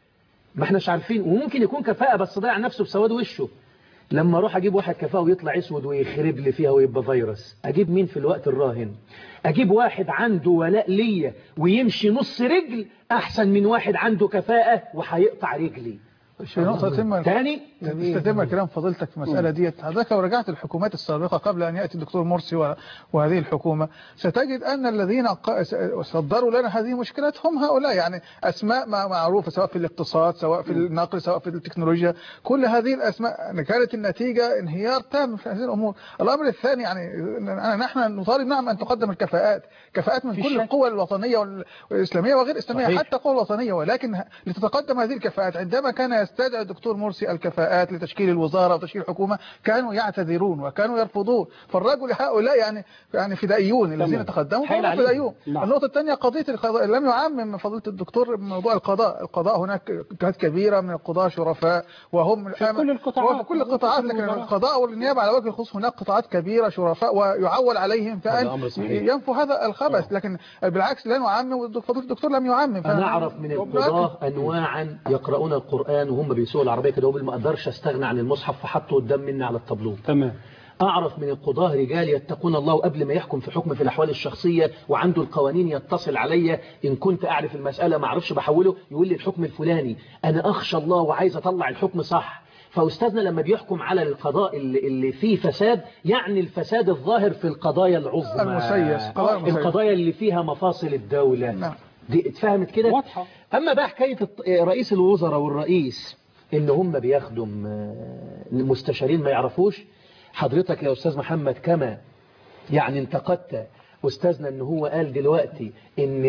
ما احناش عارفين وممكن يكون كفاءه بس ضيع نفسه بسواد وشه لما اروح اجيب واحد كفاءه ويطلع اسود ويخرب لي فيها ويبقى فيروس اجيب مين في الوقت الراهن اجيب واحد عنده ولاء ليا ويمشي نص رجل احسن من واحد عنده كفاءة وهيقطع رجلي في نقطة تتم تاني تتم كلام فضيلتك في المسألة ديت حضرتك لو رجعت الحكومات السابقة قبل أن يأتي الدكتور مرسي و- وهذه الحكومة ستجد أن الذين ق- صدروا لنا هذه مشكلات هم هؤلاء يعني أسماء ما- معروفة سواء في الاقتصاد سواء في النقل سواء في التكنولوجيا كل هذه الأسماء كانت النتيجة انهيار تام في هذه الأمور الأمر الثاني يعني أنا نحن نطالب نعم أن تقدم الكفاءات كفاءات من كل القوى الوطنية وال- والإسلامية وغير الإسلامية صحيح. حتى القوى الوطنية ولكن ه- لتتقدم هذه الكفاءات عندما كان يستدعي الدكتور مرسي الكفاءات لتشكيل الوزارة وتشكيل الحكومة كانوا يعتذرون وكانوا يرفضون فالرجل هؤلاء يعني يعني فدائيون الذين تمام. تقدموا حيل هم عليهم. فدائيون نعم. النقطة الثانية قضية القضاء لم يعمم فضيلة الدكتور موضوع القضاء القضاء هناك جهات كبيرة من القضاء شرفاء وهم في كل القطاعات. وفي كل القطاعات لكن الوزراء. القضاء والنيابة على وجه الخصوص هناك قطاعات كبيرة شرفاء ويعول عليهم هذا أمر فأن صحيح. ينفوا هذا الخبث لكن بالعكس لا نعمم وفضيلة الدكتور لم يعمم أنا أعرف من القضاة أنواعا يقرؤون القرآن وهم بيسوقوا العربية كده وبال ما أقدرش أستغنى عن المصحف فحطه قدام مني على الطابلوه تمام أعرف من القضاة رجال يتقون الله قبل ما يحكم في حكم في الأحوال الشخصية وعنده القوانين يتصل عليا إن كنت أعرف المسألة ما أعرفش بحوله يقول لي الحكم الفلاني أنا أخشى الله وعايز أطلع الحكم صح فأستاذنا لما بيحكم على القضاء اللي, اللي فيه فساد يعني الفساد الظاهر في القضايا العظمى المسيس، قضايا المسيس. القضايا اللي فيها مفاصل الدولة نعم. دي اتفهمت كده واضحة. أما بقى حكاية الط- رئيس الوزراء والرئيس إن هم بياخدوا م- المستشارين ما يعرفوش حضرتك يا أستاذ محمد كما يعني انتقدت أستاذنا إن هو قال دلوقتي إن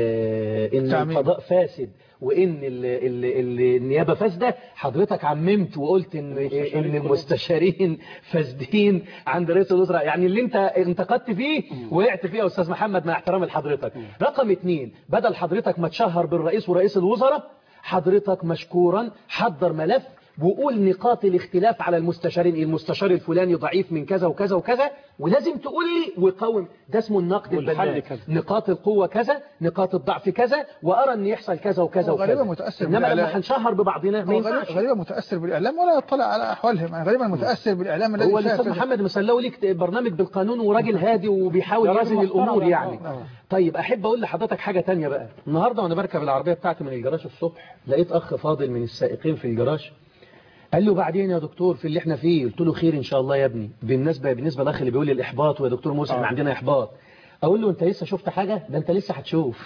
ال- إن التعميم. القضاء فاسد وإن ال ال ال النيابة فاسدة حضرتك عممت وقلت إن إن المستشارين فاسدين عند رئيس الوزراء يعني اللي أنت انتقدت فيه وقعت فيه يا أستاذ محمد مع احترامي لحضرتك رقم اتنين بدل حضرتك ما تشهر بالرئيس ورئيس الوزراء حضرتك مشكورا حضر ملف وقول نقاط الاختلاف على المستشارين المستشار الفلاني ضعيف من كذا وكذا وكذا ولازم تقول لي وقاوم ده اسمه النقد والحل البناء كذا. نقاط القوة كذا نقاط الضعف كذا وأرى أن يحصل كذا وكذا هو وكذا غالبا متأثر إنما بالإعلام. لما هنشهر ببعضنا ما هو ينفعش غالبا غالبا متأثر بالإعلام ولا يطلع على أحوالهم يعني غالبا متأثر بالإعلام الذي هو شاف الأستاذ محمد مسلاوي ليك برنامج بالقانون وراجل هادي وبيحاول ده راجل يوازن محترم الأمور يعني. يعني طيب أحب أقول لحضرتك حاجة تانية بقى النهاردة وأنا بركب العربية بتاعتي من الجراج الصبح لقيت أخ فاضل من السائقين في الجراج قال له بعدين يا دكتور في اللي احنا فيه قلت له خير ان شاء الله يا ابني بالنسبه بالنسبه للاخ اللي بيقول لي الاحباط ويا دكتور موسى احنا عندنا احباط اقول له انت لسه شفت حاجه ده انت لسه هتشوف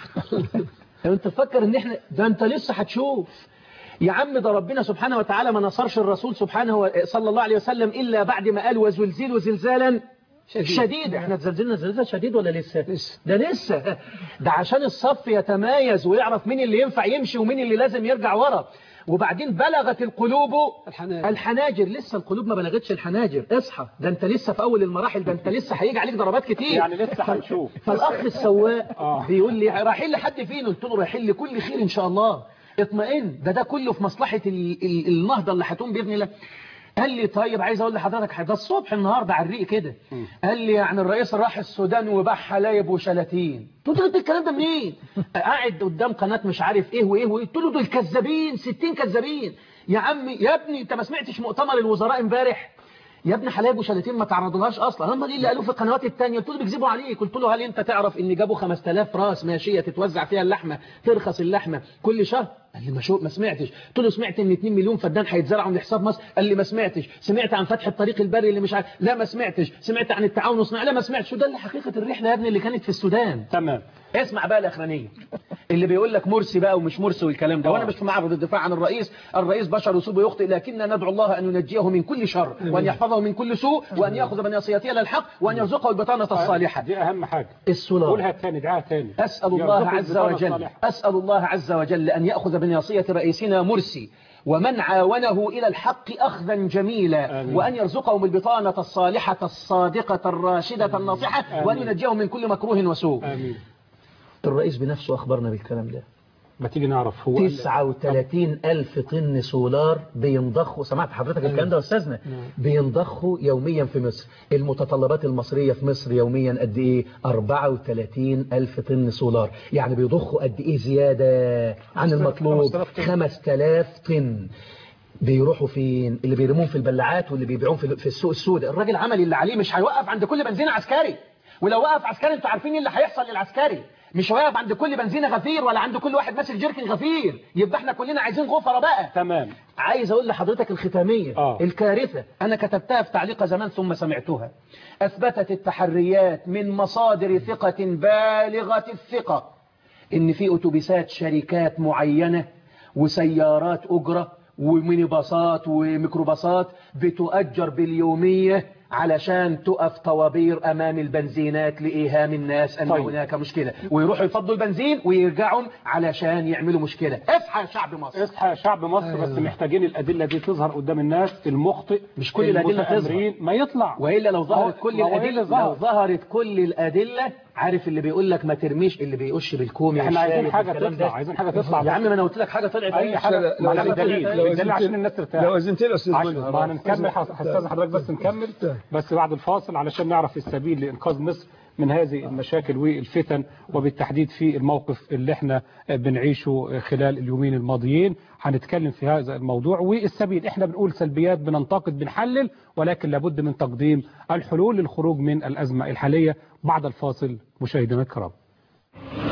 لو انت تفكر ان احنا ده انت لسه هتشوف يا عم ده ربنا سبحانه وتعالى ما نصرش الرسول سبحانه و- صلى الله عليه وسلم الا بعد ما قال وزلزلوا زلزالا شديد, شديد. احنا تزلزلنا زلزال شديد ولا لسه لسه. ده لسه ده عشان الصف يتمايز ويعرف مين اللي ينفع يمشي ومين اللي لازم يرجع ورا وبعدين بلغت القلوب الحناجر. الحناجر لسه القلوب ما بلغتش الحناجر اصحى ده انت لسه في اول المراحل ده انت لسه هيجي عليك ضربات كتير يعني لسه هنشوف فالاخ السواق آه. بيقول لي رايحين لحد فين قلت له رايحين لكل خير ان شاء الله اطمئن ده ده كله في مصلحه ال ال النهضه اللي هتقوم باذن الله قال لي طيب عايز اقول لحضرتك حاجه ده الصبح النهارده على الريق كده قال لي يعني الرئيس راح السودان وباع حلايب وشلاتين قلت له انت الكلام ده منين قاعد قدام قناه مش عارف ايه وايه وايه قلت له دول كذابين 60 كذابين يا عمي يا ابني انت ما سمعتش مؤتمر الوزراء امبارح يا ابني حلايب وشلاتين ما تعرضلهاش اصلا هم دي اللي قالوه في القنوات التانية قلت له بيكذبوا عليك قلت له هل انت تعرف ان جابوا 5000 راس ماشيه تتوزع فيها اللحمه ترخص اللحمه كل شهر قال لي ما شو ما سمعتش قلت له سمعت ان 2 مليون فدان هيتزرعوا من حساب مصر قال لي ما سمعتش سمعت عن فتح الطريق البري اللي مش عارف لا ما سمعتش سمعت عن التعاون والصناعه لا ما سمعتش وده اللي حقيقه الرحله يا ابني اللي كانت في السودان تمام اسمع بقى الاخرانيه اللي بيقول لك مرسي بقى ومش مرسي والكلام ده وانا مش في معرض الدفاع عن الرئيس الرئيس بشر يصيب ويخطئ لكننا ندعو الله ان ينجيه من كل شر وان يحفظه من كل سوء وان ياخذ بناصيته الى الحق وان يرزقه البطانه الصالحه دي اهم حاجه السلام قولها تاني دعاها تاني أسأل الله يرزقه عز البطانة وجل الصالحة. أسأل الله عز وجل أن يأخذ بناصية رئيسنا مرسي ومن عاونه إلى الحق أخذا جميلا آمين. وأن يرزقهم البطانة الصالحة الصادقة الراشدة الناصحة وأن آمين. ينجيهم من كل مكروه وسوء امين الرئيس بنفسه أخبرنا بالكلام ده ما تيجي نعرف هو قال- 39 ألف طن سولار بينضخوا سمعت حضرتك الكلام ده يا أستاذنا بينضخوا يوميا في مصر المتطلبات المصرية في مصر يوميا قد إيه 34 ألف طن سولار يعني بيضخوا قد إيه زيادة عن المطلوب 5000 طن بيروحوا فين اللي بيرموهم في البلاعات واللي بيبيعوهم في في السوق السوداء الراجل عمل اللي عليه مش هيوقف عند كل بنزينة عسكري ولو وقف عسكري انتوا عارفين ايه اللي هيحصل للعسكري مش هيقف عند كل بنزينة غفير ولا عند كل واحد ماسك جيركن غفير يبقى احنا كلنا عايزين غفرة بقى تمام عايز اقول لحضرتك الختامية آه. الكارثة انا كتبتها في تعليق زمان ثم سمعتها اثبتت التحريات من مصادر ثقة بالغة الثقة ان في اتوبيسات شركات معينة وسيارات اجرة ومينيباصات وميكروباصات بتؤجر باليومية علشان تقف طوابير امام البنزينات لايهام الناس ان طيب. هناك مشكلة ويروحوا يفضوا البنزين ويرجعوا علشان يعملوا مشكلة اصحى يا شعب مصر اصحى يا شعب مصر بس محتاجين الأدلة دي تظهر قدام الناس المخطئ مش كل الأدلة تظهر. المتآمرين ما يطلع وإلا لو ظهرت هو- كل ما هو إيه الأدلة اللي ظهر؟ لو ظهرت كل الأدلة عارف اللي بيقول لك ما ترميش اللي بيقش بالكوم احنا عايزين والشاي حاجة والكلام تطلع ده. عايزين حاجة تطلع يا عم ما انا قلت لك حاجة طلعت اي أهي. حاجة لا، ما لو على أذنت- دليل لو بالدليل أذنت- عشان الناس ترتاح لو أذنت لي أستاذ عشان ملهم. ما هنكمل استاذ حضرتك بس نكمل بس بعد الفاصل علشان نعرف السبيل لإنقاذ مصر من هذه المشاكل والفتن وبالتحديد في الموقف اللي احنا بنعيشه خلال اليومين الماضيين هنتكلم في هذا الموضوع والسبيل احنا بنقول سلبيات بننتقد بنحلل ولكن لابد من تقديم الحلول للخروج من الأزمة الحالية بعد الفاصل مشاهدينا الكرام